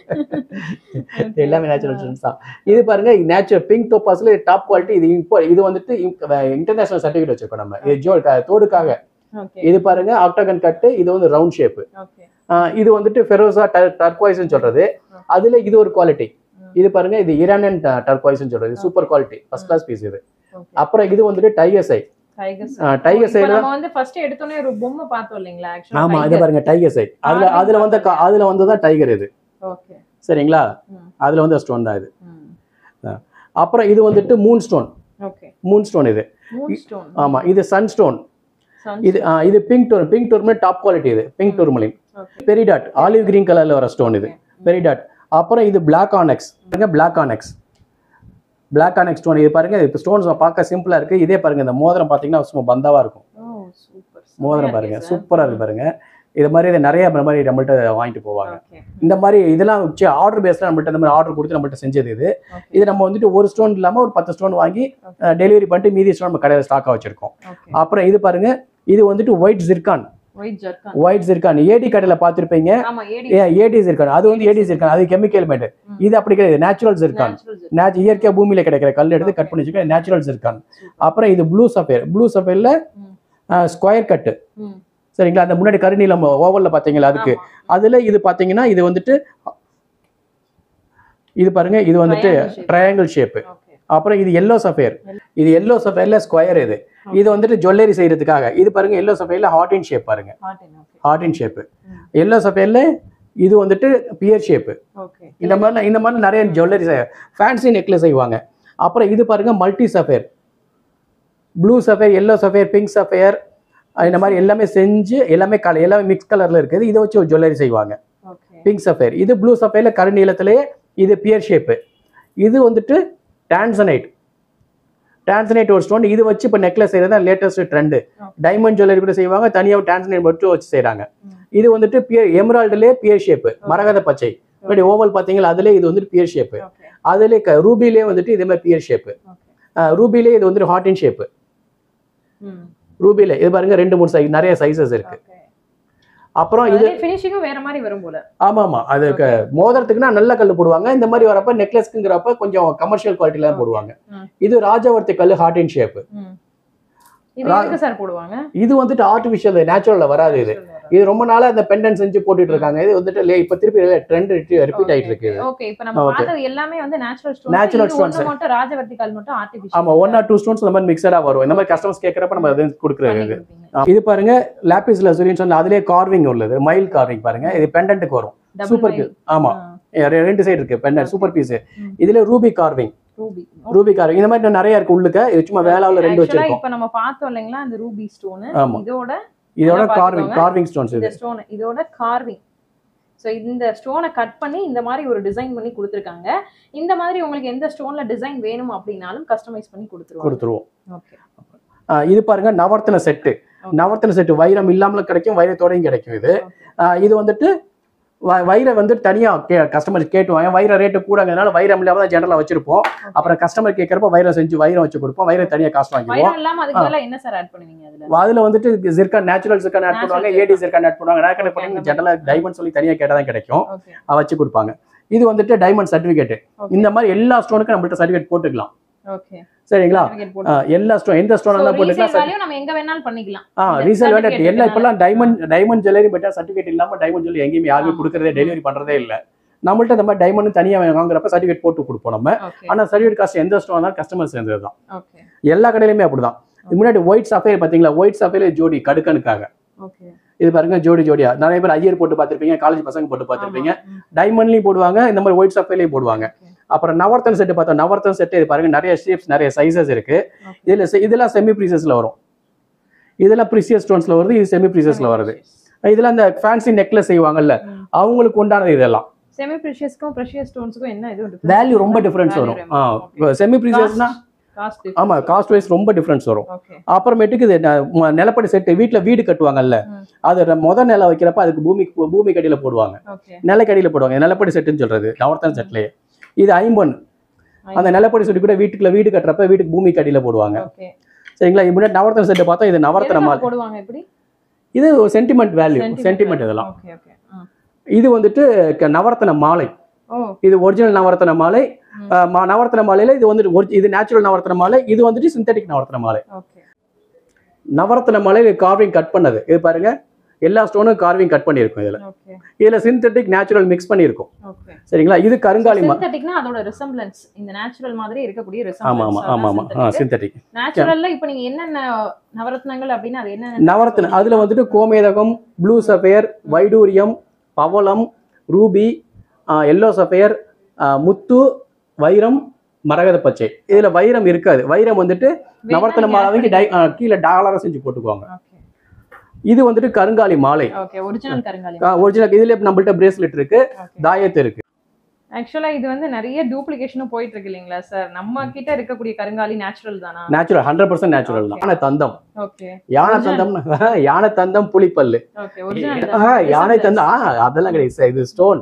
Okay. எல்லாமே நேச்சுரல் ஸ்டோன்ஸ் தான் இது பாருங்க நேச்சுரல் பிங்க் டோபாஸ்ல டாப் குவாலிட்டி இது இப்போ இது வந்துட்டு இன்டர்நேஷனல் சர்டிஃபிகேட் வச்சிருக்கோம் நம்ம இது ஜோ தோடுக்காக ஓகே இது பாருங்க ஆக்டகன் கட்டு இது வந்து ரவுண்ட் ஷேப் ஓகே இது வந்துட்டு ஃபெரோசா டர்க்வாய்ஸ்னு சொல்றது அதுல இது ஒரு குவாலிட்டி இது பாருங்க இது இரானியன் டர்க்வாய்ஸ்னு சொல்றது super quality first class piece இது ஓகே அப்புறம் இது வந்துட்டு டைகர் சை டைகர்ஸ் டைகர் இப்போ சைடு நம்ம வந்து ஃபர்ஸ்ட் எடுத்தோனே ஒரு பொம்மை பார்த்தோம் இல்லைங்களா ஆமா ஆக்சுவலா இது பாருங்க டைகர் சை அதுல Carving அதுல வந்து பார்த்தேன். அதுல வந்து தான் டைகர் இது ஓகே சரிங்களா ம். அதுல வந்து ஸ்டோன் தான் இது ம் அப்புறம் இது வந்துட்டு moon stone okay moon stone இது மூன் ஸ்டோன் ஆமா இது சன் ஸ்டோன் இது ஆ, இது பிங்க் டோர் பிங்க் டோர்மலின் டாப் குவாலிட்டி இது pink tourmaline okay peridot olive green கலர்ல வர ஸ்டோன் இது பெரிடாட் அப்புறம் இது பிளாக் ஆனெக்ஸ் பாருங்க black onyx black onyx stone இது பாருங்க இப்போ ஸ்டோன்ஸ் பார்க்க சிம்பிளா இருக்கு இதே பாருங்க இந்த மோதிரம் பாத்தீங்கன்னா சும்மா பந்தாவா இருக்கும் ஓ சூப்பர் மோதிரம் பாருங்க சூப்பரா இருக்கு பாருங்க இது மாதிரி இது நிறைய இந்த மாதிரி நம்மள்ட்ட வாங்கிட்டு போவாங்க ஓகே இந்த மாதிரி இதெல்லாம் ஆர்டர் பேஸ்ல நம்மள்ட்ட இந்த மாதிரி ஆர்டர் கொடுத்து நம்மள்ட்ட செஞ்சது இது ஓகே இது நம்ம வந்துட்டு ஒரு ஸ்டோன் இல்லாம ஒரு பத்து ஸ்டோன் வாங்கி டெலிவரி பண்ணிட்டு மீதி ஸ்டோன் நம்ம கடையில் ஸ்டாக்கா வச்சிருக்கோம் ஓகே அப்புறம் இது பாருங்க இது வந்துட்டு white zircon white zircon white zircon AD கடையில பார்த்திருப்பீங்க ஆமா ஏடி ஏடி ஜிர்கான் அது வந்து ஏடி ஜிர்கான் அது கெமிக்கல் மேட் ம். இது அப்படி கிடையாது நேச்சுரல் ஜிர்கான் நேச்சுரல் நேச்சு இயற்கையா பூமியில கிடைக்கிற கல் எடுத்து கட் பண்ணி வச்சுக்க நேச்சுரல் ஜிர்கான் அப்புறம் இது ப்ளூ சஃபேர் ப்ளூ சஃபேர்ல ம். ஸ்கொயர் கட்டு ம் சரிங்களா அந்த முன்னாடி கருநீலம் ஓவல்ல பாத்தீங்களா அதுக்கு ஆமா. அதுல இது பாத்தீங்கன்னா இது வந்துட்டு இது பாருங்க இது வந்துட்டு Triangle shape. Triangle shape okay அப்புறம் இது எல்லோ சஃபேர் இது எல்லோ சஃபேர்ல ஸ்கொயர் இது இது வந்துட்டு ஜுவல்லரி செய்யறதுக்காக இது பாருங்க எல்லோ சஃபேர்ல ஹார்ட் இன் ஷேப் பாருங்க heart okay heart in shape ம். எல்லோ சஃபேர்ல இது வந்துட்டு பியர் ஷேப் ஓகே இந்த மாதிரி இந்த மாதிரி நிறைய ஜுவல்லரி ஃபேன்சி நெக்லஸ் செய்வாங்க அப்புறம் இது பாருங்க multi sapphire blue sapphire yellow sapphire pink sapphire இந்த மாதிரி எல்லாமே செஞ்சு எல்லாமே கலர் எல்லாமே மிக்ஸ் கலர்ல இருக்குது இதை வச்சு ஒரு ஜுவல்லரி செய்வாங்க ஓகே பிங்க் சஃபேர் இது ப்ளூ சஃபேர்ல கருநீளத்திலேயே இது பியர் ஷேப்பு இது வந்துட்டு டான்சனைட் டான்சனைட் ஒரு ஸ்டோன் இது வச்சு இப்போ நெக்லஸ் செய்யறது தான் லேட்டஸ்ட் ட்ரெண்டு டைமண்ட் ஜுவல்லரி கூட செய்வாங்க தனியாக டான்சனைட் மட்டும் வச்சு செய்றாங்க ம். இது வந்துட்டு பியர் எமரால்டுலேயே பியர் ஷேப்பு மரகத பச்சை இப்படி ஓவல் பார்த்தீங்களா அதுலேயே இது வந்துட்டு பியர் ஷேப்பு ஓகே அதுலேயே ரூபிலே வந்துட்டு இதே மாதிரி பியர் ஷேப்பு ஓகே ரூபிலே இது வந்துட்டு ஹார்ட் இன் ஷேப்பு ம் ரூபிலே இது பாருங்க ரெண்டு மூணு சைஸ் நிறைய சைஸஸ் இருக்கு ஓகே அப்புறம் இது இது ஃபினிஷிங்கும் வேற மாதிரி வரும் போல ஆமா ஆமா அதுக்கு மோதிரத்துக்குன்னா நல்ல கல் போடுவாங்க இந்த மாதிரி வரப்ப நெக்லஸ்க்குங்கிறப்ப கொஞ்சம் கமர்ஷியல் குவாலிட்டில தான் போடுவாங்க ம். இது ராஜவர்த்தி கல் ஹார்ட் இன் ஷேப் ம் இது ரா- எதுக்கு சார் போடுவாங்க இது வந்துட்டு ஆர்டிஃபிஷியல் நேச்சுரல்ல வராது இது இது ரொம்ப நாளா இந்த பெண்டன் செஞ்சு போட்டுட்டு இருக்காங்க இது வந்துட்டு லே- இப்ப திருப்பி ட்ரெண்ட் ரிப்பீட் ஆயிட்டு இருக்கு இது. ஓகே இப்போ நம்ம Okay. பார்த்தது எல்லாமே வந்து நேச்சுரல் ஸ்டோன் Natural இது stones. ஒண்ணு மட்டும் ராஜவர்த்தி கல் மட்டும் ஆர்டிஃபிஷியல் ஆமா ஒன் ஆர் டூ ஸ்டோன்ஸ் இந்த மாதிரி மிக்சடா வரும் இந்த மாதிரி கஸ்டமர்ஸ் கேட்கறப்ப நம்ம அது கொடுக்குறது இது பாருங்க லாபிஸ் லசுரின்னு சொன்னா அதுலயே கார்விங் உள்ளது மயில் கார்விங் பாருங்க இது பெண்டன்ட்டுக்கு வரும் சூப்பர் ஆமா ஏ, ரெ- ரெண்டு சைடு இருக்கு பெண்டன்ட் சூப்பர் பீஸ் ம். இதுல ruby carving ruby ruby carving இந்த மாதிரி இன்னும் நிறைய இருக்கு உள்ளுக்க இது சும்மா வேளாவில் ரெண்டு ஆக்சுவலா வச்சிருக்கோம் இப்போ நம்ம பார்த்தோம் இல்லைங்களா அந்த ரூபி ஸ்டோன் ஆமா. இதோட இதோட நல்லா கார்விங் பாத்துக்கோங்க. கார்விங் ஸ்டோன்ஸ் இது இந்த ஸ்டோன் இதோட கார்விங் ஸோ இந்த ஸ்டோனை கட் பண்ணி இந்த மாதிரி ஒரு டிசைன் பண்ணி கொடுத்துருக்காங்க இந்த மாதிரி உங்களுக்கு எந்த ஸ்டோன்ல டிசைன் வேணும் அப்படின்னாலும் கஸ்டமைஸ் பண்ணி கொடுத்துருவாங்க கொடுத்துருவோம் ஓகே ஆஹ் இது பாருங்க நவர்த்தன செட்டு நவர்த்தன செட்டு வைரம் இல்லாமலும் கிடைக்கும் வைரத்தோடையும் கிடைக்கும் இது ஆஹ் இது வந்துட்டு வ- வைரம் வந்துட்டு தனியா கே கஸ்டமர் கேட்டுவாங்க வைர ரேட்டு கூடங்கிறதுனால வைரம் இல்லாம தான் ஜெனரலா வச்சிருப்போம் அப்புறம் கஸ்டமர் கேட்கறப்ப வைரம் செஞ்சு வைரம் வச்சு கொடுப்போம் வைரம் தனியா காசு வாங்கிடுவோம் வைரம் இல்லாம அதுக்கு பதிலா என்ன சார் ஆட் பண்ணுவீங்க அதுல அதுல வந்துட்டு ஜிர்கான் நேச்சுரல் ஜிர்கான் ஆட் பண்ணுவாங்க Natural ஏடி ஜிர்கான் ஆட் பண்ணுவாங்க நான் Okay, பண்ணி அந்த ஜெனரலா டைமண்ட் சொல்லி தனியா கேட்டா தான் கிடைக்கும் ஓகே அஹ் வச்சு கொடுப்பாங்க இது வந்துட்டு டைமண்ட் சர்டிபிகேட் இந்த மாதிரி எல்லா ஸ்டோனுக்கும் நம்மள்ட்ட சர்டிபிகேட் போட்டுக்கலாம் ஓகே சரிங்களா ஆஹ் எல்லா ஸ்டோன் எந்த ஸ்டோன் எல்லாம் போட்டுக்கலாம் வேல்யூ நம்ம எங்க வேணாலும் பண்ணிக்கலாம் ஆ இந்த ரீசேல் வேலை certificate எல்லாம் இப்பெல்லாம் டைமண்ட் டைமண்ட் ஜுவல்லரி பட்டா சர்டிஃபிகேட் இல்லாம டைமண்ட் ஜுவல்லரி எங்கேயுமே யாருமே ஆமா. கொடுக்கறதே டெலிவரி பண்றதே இல்ல நம்மள்ட்ட இந்த மாதிரி டைமண்ட் தனியா வாங்குறப்ப சர்டிஃபிகேட் போட்டு கொடுப்போம் நம்ம ஓகே ஆனா சர்டிஃபிகேட் காஸ்ட் எந்த ஸ்டோன் இருந்தாலும் கஸ்டமர் சேர்ந்தது தான் ஓகே எல்லா கடையிலுமே அப்படிதான் இது முன்னாடி ஒயிட் சஃபேர் பாத்தீங்களா ஒயிட் சஃபேர் ஜோடி கடுக்கனுக்காக ஓகே இது பாருங்க ஜோடி ஜோடியா நிறைய பேர் ஐயர் போட்டு பார்த்திருப்பீங்க காலேஜ் பசங்க போட்டு பார்த்திருப்பீங்க டைமண்ட்லயும் போடுவாங்க இந்த மாதிரி ஒயிட் சஃபேர்லயும் போடுவாங்க அப்புறம் நவர்த்தன் செட் பார்த்தோம் நவர்த்தன் செட் இது பாருங்க நிறைய ஷேப்ஸ் நிறைய சைசஸ் இருக்கு இதுல செ- இதெல்லாம் செமி ப்ரீசஸ்ல வரும் இதெல்லாம் ப்ரீசியஸ் ஸ்டோன்ஸ்ல வருது இது செமி ப்ரீசஸ்ல வருது இதெல்லாம் இந்த ஃபேன்சி நெக்லஸ் செய்வாங்கல்ல அவங்களுக்கு உண்டானது இதெல்லாம் செமி ப்ரெஷியஸ்க்கும் ப்ரெஷியஸ் ஸ்டோன்ஸ்க்கும் என்ன இது வேல்யூ ரொம்ப டிஃபரன்ஸ் வரும் செமி ப்ரீசியஸ்னா காஸ்ட் ஆமா காஸ்ட் வைஸ் ரொம்ப டிஃபரன்ஸ் வரும் ஓகே அப்புறமேட்டுக்கு இது ந- ம- நிலப்படி செட்டு வீட்ல வீடு கட்டுவாங்கல்ல ம். அது ர- முத நிலம் வைக்கிறப்ப அதுக்கு பூமி பூமி கடியில போடுவாங்க ஓகே நிலக்கடியில போடுவாங்க இது நிலப்படி செட்டுன்னு சொல்றது நவர்த்தன செட்லயே இது ஐம்பொன் அந்த நிலப்படி செட்டு கூட வீட்டுக்குள்ள வீடு கட்டுறப்ப வீட்டுக்கு பூமி கடியில போடுவாங்க ஓகே சரிங்களா இப்ப முன்னாடி நவர்த்தன செட்டு பார்த்தா இது நவர்த்தன மாலை போடுவாங்க எப்படி இது சென்டிமெண்ட் வேல்யூ சென்டிமெண்ட் இதெல்லாம் ஓகே ஓகே இது வந்துட்டு க- நவரத்தன மாலை ஓ இது ஒரிஜினல் நவரத்தன மாலை ம். அஹ், ம- நவரத்தன மாலையில இது வந்துட்டு ஒரி- இது நேச்சுரல் நவரத்தன மாலை இது வந்துட்டு சிந்தட்டிக் நவரத்தன மாலை ஓகே நவரத்தன மாலை கார்விங் கட் பண்ணது இது பாருங்க எல்லா ஸ்டோனும் கார்விங் கட் பண்ணியிருக்கும் இதுல ஓகே இதுல சிந்தட்டிக் நேச்சுரல் மிக்ஸ் பண்ணியிருக்கும் ஓகே சரிங்களா இது கருங்காலி மா சிந்தட்டிக்னா அதோட ரிசம்பிளன்ஸ் இந்த நேச்சுரல் மாதிரி இருக்கக்கூடிய ஆமா ஆமா ஆமா ஆமா ரிசம்பிளன்ஸ் சிந்தட்டிக் நேச்சுரல்ல இப்போ நீங்க என்னென்ன நவரத்னங்கள் அப்படின்னா அது என்ன நவரத்தன அதுல வந்துட்டு கோமேதகம் ப்ளூ சஃபேர் வைடூரியம் பவளம் ரூபி எல்லோ சஃபேர் முத்து வைரம் மரகத பச்சை இதுல வைரம் இருக்காது வைரம் வந்துட்டு நவரத்தன மாலைக்கு டை ஆ, கீழே டாலரா செஞ்சு போட்டுக்குவாங்க ஓகே இது வந்துட்டு கருங்காலி மாலை ஓகே ஒரிஜினல் கருங்காலி ஒரிஜினல் இதுல நம்மள்ட்ட பிரேஸ்லெட் இருக்கு தாயத்து இருக்கு ஆக்சுவலா இது வந்து நிறைய டூப்ளிகேஷனும் போயிட்டு இருக்கு இல்லைங்களா சார் நம்ம கிட்ட இருக்கக்கூடிய கருங்காலி நேச்சுரல் தானா நேச்சுரல் ஹண்ட்ரட் பர்சன்ட் நேச்சுரல் தான் யானை தந்தம் ஓகே யானை தந்தம் யானை தந்தம் புலிப்பல்லு ஓகே ஆ, ஒரிஜினல் யானை தந்தம் ஆ, அதெல்லாம் கிடையாது இது ஸ்டோன்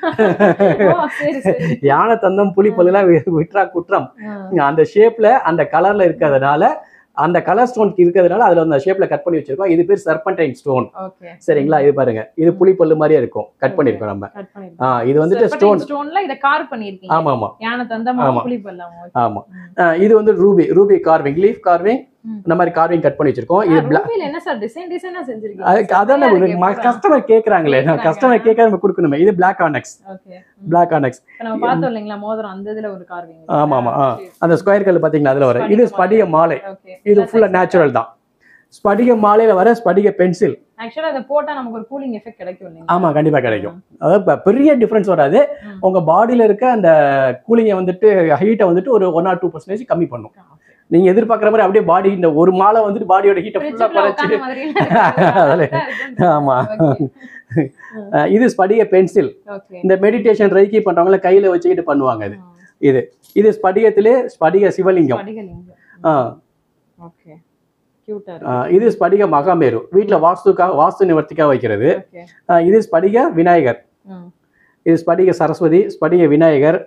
சரி சரி யானை தந்தம் புலிப்பல்லுலாம் வி- விட்றா குற்றம் ஆ, அந்த ஷேப்ல அந்த கலர்ல இருக்கிறதுனால அந்த கலர் ஸ்டோன் இருக்கிறதுனால அதுல அந்த ஷேப்ல கட் பண்ணி வச்சிருக்கோம் இது பேர் சர்பன்டைன் ஸ்டோன் ஓகே சரிங்களா இது பாருங்க இது புலிப்பல்லு மாதிரியே இருக்கும் கட் பண்ணிருக்கோம் நம்ம கட் பண்ணிருக்கேன் ஆ, இது வந்துட்டு ஸ்டோன் ஸ்டோன்ல இத கார் பண்ணிருக்கீங்க ஆமா ஆமா யானை தந்தமா ஆமா. புளி பல்லாம் ஆமா ஆ, இது வந்து ruby ruby carving leaf carving ம். இந்த மாதிரி கார்விங் கட் பண்ணி வச்சிருக்கோம் இது black- ரூபில என்ன சார் டிசைன் டிசைனா செஞ்சிருக்கீங்க அதுக்கு அதான் செம்மையா இருக்கு பூரா. கஸ்டமர் கேக்குறாங்களே கேக்குறாங்க. கஸ்டமர் கேட்க நம்ம கொடுக்கணுமே இது black onyx okay black onyx இப்ப நம்ம பார்த்தோம் இல்லைங்களா மோதிரம் அந்த இதுல ஒரு கார்விங் ஆமா ஆமா ஆ. அந்த ஸ்கொயர் கல் பாத்தீங்களா அதுல வர இது ஸ்படிக மாலை ஓகே இது ஃபுல்லா நேச்சுரல் தான் ஸ்படிக மாலையில வர ஸ்படிக பென்சில் ஆக்சுவலா அதை போட்டா நமக்கு ஒரு கூலிங் எஃபெக்ட் கிடைக்கும் இல்லைங்களா ஆமா கண்டிப்பா கிடைக்கும் அதாவது இப்ப பெரிய டிஃபரன்ஸ் வராது ம். உங்க பாடியில இருக்க அந்த கூலிங்கை வந்துட்டு ஹீட்டை வந்துட்டு ஒரு ஒன் ஆர் டூ பர்சன்டேஜ் கம்மி பண்ணும் நீங்க எதிர்பார்க்குற மாதிரி அப்படியே பாடி இந்த ஒரு மாலை வந்துட்டு பாடியோட ஹீட்டை ஃபுல்லா ஃப்ரிட்ஜுக்குள்ள குறைச்சு உட்கார்ந்த மாதிரி எல்லாம் இருக்கு. ஆமா Okay. அஹ் இது ஸ்படிக பென்சில் Okay. இந்த மெடிடேஷன் ரைக்கி பண்றவங்கள கையில வச்சுக்கிட்டு பண்ணுவாங்க அது இது இது ஸ்படிகத்திலே ஸ்படிக சிவலிங்கம் படிகலிங்கம். ஆ, Okay. Cute ஆ ஆ, இருக்கு. இது ஸ்படிக மகாமேரு வீட்டுல வாஸ்துக்காக வாஸ்து நிவர்த்திக்காக வைக்கிறது Okay. ஆ, இது ஸ்படிக விநாயகர் ம். இது ஸ்படிக சரஸ்வதி ஸ்படிக விநாயகர்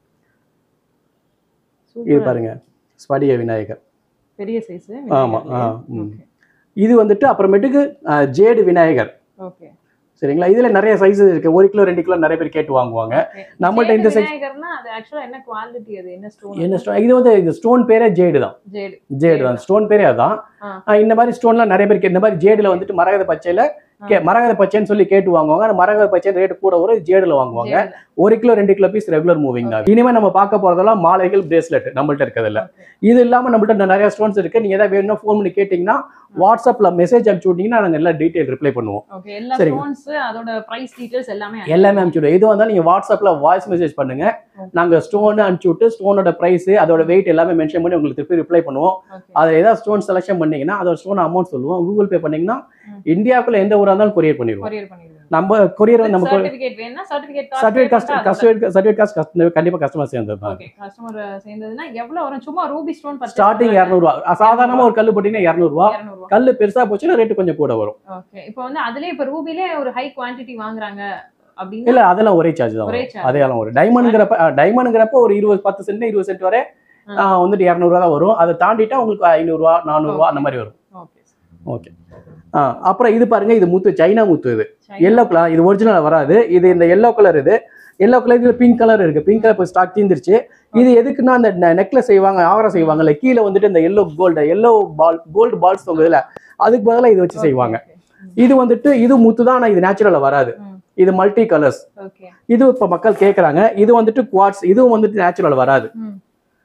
இது Super. பாருங்க ஸ்படிக விநாயகர் பெரிய சைஸ் ஆமா, ஆ, ம். இது வந்துட்டு அப்புறமேட்டுக்கு ஆ, ஜேடு விநாயகர் ஓகே சரிங்களா இதுல நிறைய சைஸஸ் இருக்கு ஒரு கிலோ ரெண்டு கிலோ நிறைய பேர் கேட்டு வாங்குவாங்க நம்மள்ட்ட இந்த size- விநாயகர்னா அது ஆக்சுவலா என்ன குவாலிட்டி அது என்ன ஸ்டோன் என்ன ஸ்டோன் இது வந்து இந்த ஸ்டோன் பேரே ஜேடு தான் ஜேடு ஜேடு தான் ஸ்டோன் பேரே அதான் ஆ. ஆ, இந்த மாதிரி ஸ்டோன்லாம் நிறைய பேர் கே- இந்த மாதிரி ஜேடுல வந்துட்டு மரகத பச்சையில கே மரகத பச்சைன்னு சொல்லி கேட்டு வாங்குவாங்க அந்த மரகத பச்சை ரேட் கூட வரும் இது ஜேடுல வாங்குவாங்க ஒரு கிலோ ரெண்டு கிலோ பீஸ் ரெகுலர் மூவிங் தான் இனிமே நம்ம பார்க்க போறதெல்லாம் மாலைகள் பிரேஸ்லெட் நம்மள்ட்ட இருக்கிறதுல இது இல்லாம நம்மள்ட்ட நிறைய ஸ்டோன்ஸ் இருக்கு நீங்க ஏதாவது வேணும்னா ஃபோன் பண்ணி கேட்டீங்கன்னா வாட்ஸ்அப்ல மெசேஜ் அனுப்பிச்சு விட்டீங்கன்னா நாங்க எல்லாம் டீடைல் ரிப்ளை பண்ணுவோம் ஓகே எல்லா சரிங்க. ஸ்டோன்ஸ் அதோட பிரைஸ் டீடைல்ஸ் எல்லாமே எல்லாமே அனுப்பிச்சு விடுவோம் எதுவாக இருந்தாலும் நீங்க வாட்ஸ்அப்ல வாய்ஸ் மெசேஜ் பண்ணுங்க நாங்க ஸ்டோன் அனுப்பிச்சு விட்டு ஸ்டோனோட பிரைஸ் அதோட வெயிட் எல்லாமே மென்ஷன் பண்ணி உங்களுக்கு திருப்பி ரிப்ளை பண்ணுவோம் ஓகே அதுல ஏதாவது ஸ்டோன் செலக்ஷன் பண்ணீங்கன்னா அதோட ஸ்டோன் அமௌண்ட் சொல்லுவோம் கூகுள் பே பண்ணீங்கன்னா ம். இந்தியாவுக்குள்ள எந்த ஊரா இருந்தாலும் கொரியர் பண்ணிடுவோம் கொரியர் பண்ணிடுவீங்க நம்ம கொரியர் வந்து நமக்கு சர்டிபிகேட் வேணும்னா certificate certificate cost certificate certificate cost கண்டிப்பா கஸ்டமர் சேர்ந்தது தான் ஓகே கஸ்டமர் சேர்ந்ததுன்னா எவ்வளவு வரும் சும்மா ரூபி ஸ்டோன் ஸ்டார்டிங் இரநூறுவா சாதாரணமா ஒரு கல்லு போட்டீங்கன்னா இரநூறுவா இரநூறுவா கல்லு பெருசா போச்சுன்னா ரேட்டு கொஞ்சம் கூட வரும் ஓகே இப்போ வந்து அதுலயே இப்போ ரூபிலே ஒரு ஹை குவாண்டிட்டி வாங்குறாங்க அப்படின்னா இல்ல அதெல்லாம் ஒரே சார்ஜ் தான் ஒரே வரும். charge. அதெல்லாம் ஒரு டைமண்ட்ங்கிறப்ப டைமண்ட்ங்கிறப்ப ஒரு இருபது பத்து சென்ட் இருபது சென்ட் வரை ஆ. ஆ, வந்துட்டு இரநூறுவா தான் வரும் அதை தாண்டிட்டா உங்களுக்கு ஐநூறுரூவா நானூறுரூவா அந்த மாதிரி வரும் ஓகே ஓகே ஆ அப்புறம் இது பாருங்க இது முத்து சைனா முத்து இது எல்லோ கலர் இது ஒரிஜினல் வராது இது இந்த எல்லோ கலர் இது எல்லோ கலர் இதுல பிங்க் கலர் இருக்கு பிங்க் கலர் இப்போ ஸ்டாக் தீந்துருச்சு இது எதுக்குன்னா அந்த நெக்லஸ் செய்வாங்க ஆவரம் செய்வாங்கல்ல கீழே வந்துட்டு இந்த yellow gold yellow ball gold balls தொங்குதுல அதுக்கு பதிலாக இது வச்சு செய்வாங்க இது வந்துட்டு இது முத்து தான் ஆனா இது நேச்சுரலா வராது ம். இது மல்டி கலர்ஸ் ஓகே இது இப்போ மக்கள் கேட்குறாங்க இது வந்துட்டு குவாட்ஸ் இதுவும் வந்துட்டு நேச்சுரல் வராது ம்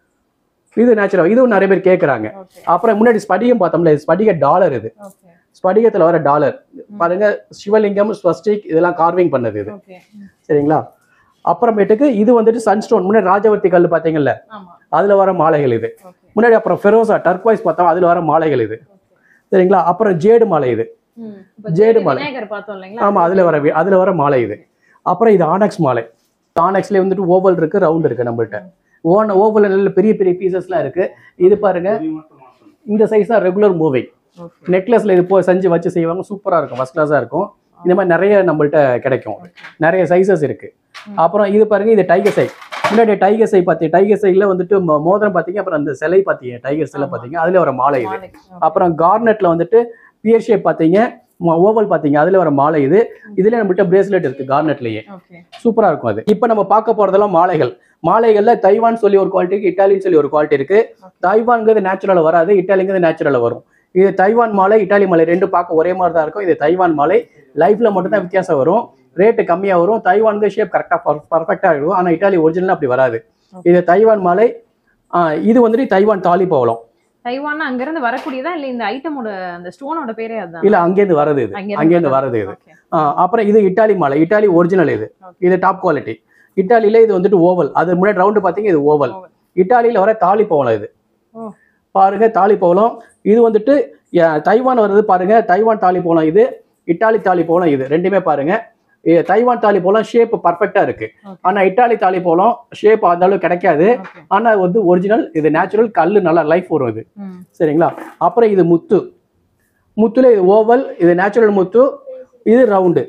இது நேச்சுரல் இதுவும் நிறைய பேர் கேட்குறாங்க ஓகே அப்புறம் முன்னாடி ஸ்படிகம் பார்த்தோம்ல இது ஸ்படிக டாலர் இது ஓகே ஸ்படிகத்துல வர டாலர் பாருங்க சிவலிங்கம் ஸ்வஸ்டிக் இதெல்லாம் கார்விங் பண்ணது இது ஓகே சரிங்களா அப்புறமேட்டுக்கு இது வந்துட்டு சன்ஸ்டோன் முன்னாடி ராஜவர்த்தி கல் பார்த்தீங்கல்ல ஆமா அதுல வர மாலைகள் இது ஓகே முன்னாடி அப்புறம் ஃபெரோசா டர்க்வைஸ் பார்த்தோம் அதுல வர மாலைகள் இது சரிங்களா அப்புறம் ஜேடு மாலை இது ம் இப்போ ஜேடு ஜேடு மாலை. விநாயகர் பார்த்தோம் இல்லைங்களா ஆமா அதுல வர வி- அதுல வர மாலை இது அப்புறம் இது ஆனக்ஸ் மாலை ஆனக்ஸ்ல வந்துட்டு ஓவல் இருக்கு ரவுண்ட் இருக்கு நம்மள்ட்ட ஓன ஓவல் நல்ல பெரிய பெரிய பீசஸ்லாம் இருக்கு இது பாருங்க இந்த சைஸ் தான் ரெகுலர் மூவிங் ஓகே நெக்லஸ்ல இது போ செஞ்சு வச்சு செய்வாங்க சூப்பரா இருக்கும் ஃபர்ஸ்ட் கிளாஸா இருக்கும் இந்த மாதிரி நிறைய நம்மள்ட்ட கிடைக்கும் நிறைய சைஸஸ் இருக்கு அப்புறம் இது பாருங்க இது டைகர் சை முன்னாடி டைகர் சை பார்த்தி டைகர் சைல வந்துட்டு மோ- மோதிரம் பார்த்தீங்க அப்புறம் அந்த சிலை பார்த்தீங்க டைகர் சிலை ஆமா. பார்த்தீங்க அதுல வர மாலை இது மாலை. அப்புறம் கார்னெட்ல வந்துட்டு பியர் ஷேப் பார்த்தீங்க ஓவல் பார்த்தீங்க அதுல வர மாலை இது இதுல நம்மள்ட்ட பிரேஸ்லெட் இருக்கு கார்னெட்லயே ஓகே சூப்பரா இருக்கும் அது இப்போ நம்ம பார்க்க போறதெல்லாம் மாலைகள் மாலைகள்ல தைவான் சொல்லி ஒரு குவாலிட்டி இருக்கு இட்டாலின்னு சொல்லி ஒரு குவாலிட்டி இருக்கு தைவான்ங்கிறது நேச்சுரலா வராது இட்டாலிங்கிறது நேச்சுரலா வரும் இது தைவான் மாலை இட்டாலி மாலை ரெண்டு பார்க்க ஒரே மாதிரி தான் இருக்கும் இது தைவான் மாலை லைஃப்ல மட்டும் தான் வித்தியாசம் வரும் ரேட்டு கம்மியா வரும் தைவானுக்கு ஷேப் கரெக்டா பர்ஃபெக்டா இருக்கும் ஆனா இட்டாலி ஒரிஜினல் அப்படி வராது இது தைவான் மாலை ஆஹ் இது வந்துட்டு தைவான் தாலி பவளம் தைவான் அங்க இருந்து வரக்கூடியதா இல்ல இந்த ஐட்டமோட அந்த ஸ்டோனோட பேரே அதுதான் இல்ல அங்கேருந்து வரது இது அங்கேருந்து வரது இது ஓகே ஆஹ் அப்புறம் இது இட்டாலி மாலை இட்டாலி ஒரிஜினல் இது இது டாப் குவாலிட்டி இட்டாலியில இது வந்துட்டு ஓவல் அது முன்னாடி ரவுண்டு பார்த்தீங்க இது ஓவல் Oval. இட்டாலியில வர தாலி பவளம் இது ஓ. பாருங்க தாலி பவளம் இது வந்துட்டு அஹ், தைவான் வருது பாருங்க தைவான் தாலி பவளம் இது இட்டாலி தாலி பவளம் இது ரெண்டுமே பாருங்க இது தைவான் தாலி பவளம் ஷேப் பர்ஃபெக்டா இருக்கு Okay. ஆனா இட்டாலி தாலி பவளம் ஷேப் அந்த அளவுக்கு கிடைக்காது ஓகே ஆனா அது வந்து ஒரிஜினல் இது நேச்சுரல் கல்லு நல்லா லைஃப் வரும் இது ம் சரிங்களா அப்புறம் இது முத்து முத்துல இது ஓவல் இது நேச்சுரல் முத்து இது ரவுண்டு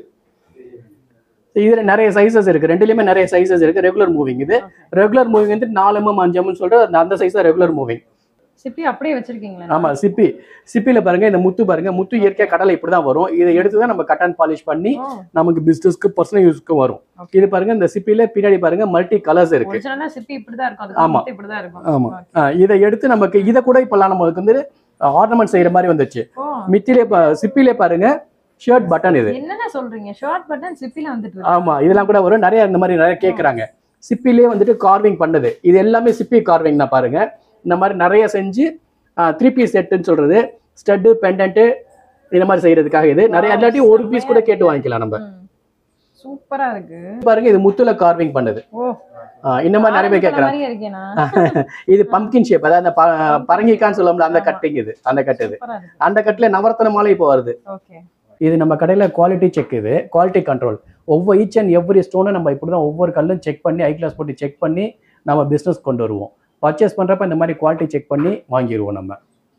இதுல நிறைய சைஸஸ் இருக்கு ரெண்டுலயுமே நிறைய சைஸஸ் இருக்கு ரெகுலர் மூவிங் இது ரெகுலர் மூவிங் வந்து நாலு எம்எம் அஞ்சு எம்னு சொல்ற அந்த- அந்த சைஸ் தான் ரெகுலர் மூவிங் சிப்பி அப்படியே வச்சிருக்கீங்களா ஆமா சிப்பி சிப்பில பாருங்க இந்த முத்து பாருங்க முத்து இயற்கையா கடலை இப்படிதான் வரும் இதை எடுத்து தான் நம்ம கட்டன் பாலிஷ் பண்ணி ஓ நமக்கு பிசினஸ்க்கு பர்சனல் யூஸ்க்கு வரும் Okay. இது பாருங்க இந்த சிப்பில பின்னாடி பாருங்க மல்டி கலர்ஸ் இருக்கு ஒரிஜினலா சிப்பி இப்படிதான் இருக்கும் அதுக்கு ஆமா. முத்து இப்படிதான் இருக்கும் ஆமா ஆஹ் இதை எடுத்து நமக்கு இதை கூட இப்பெல்லாம் நமக்கு வந்து ஆர்னமெண்ட் செய்யற மாதிரி வந்துச்சு ஓ மித்திலே பா- சிப்பிலே பாருங்க ஷர்ட் பட்டன் இது என்னென்ன சொல்றீங்க ஷார்ட் பட்டன் சிப்பில வந்துட்டு இருக்கு ஆமா இதெல்லாம் கூட வரும் நிறைய இந்த மாதிரி நிறைய கேக்குறாங்க சிப்பிலே வந்துட்டு கார்விங் பண்ணது இது எல்லாமே சிப்பி கார்விங் தான் பாருங்க இந்த மாதிரி நிறைய செஞ்சு த்ரீ பீஸ் செட்டுன்னு சொல்றது ஸ்டட்டு பெண்டன்ட்டு இந்த மாதிரி செய்யறதுக்காக இது நிறைய எல்லாத்தையும் ஒரு பீஸ் கூட கேட்டு வாங்கிக்கலாம் நம்ம ம். சூப்பரா இருக்கு பாருங்க இது முத்துல கார்விங் பண்ணது ஓ ஆஹ் இந்த மாதிரி நிறைய பேர் ஆரஞ்சு பழம் கேட்கறாங்க மாதிரியே இருக்கேனா இது பம்கின் ஷேப் அதாவது அந்த ப- பரங்கிக்கான்னு சொல்லுவோம்ல அந்த கட்டிங் இது அந்த கட்டு இது சூப்பரா இருக்கு அந்த கட்டுல நவரத்தன மாலை இப்போ வருது ஓகே இது நம்ம கடையில குவாலிட்டி செக் இது குவாலிட்டி கண்ட்ரோல் ஒவ்வொரு ஈச் அண்ட் எவ்ரி ஸ்டோனை நம்ம இப்படி தான் ஒவ்வொரு கல்லும் செக் பண்ணி ஐ கிளாஸ் போட்டு செக் பண்ணி நம்ம பிஸ்னஸ் கொண்டு வருவோம் பர்ச்சேஸ் பண்றப்ப இந்த மாதிரி குவாலிட்டி செக் பண்ணி வாங்கிடுவோம் நம்ம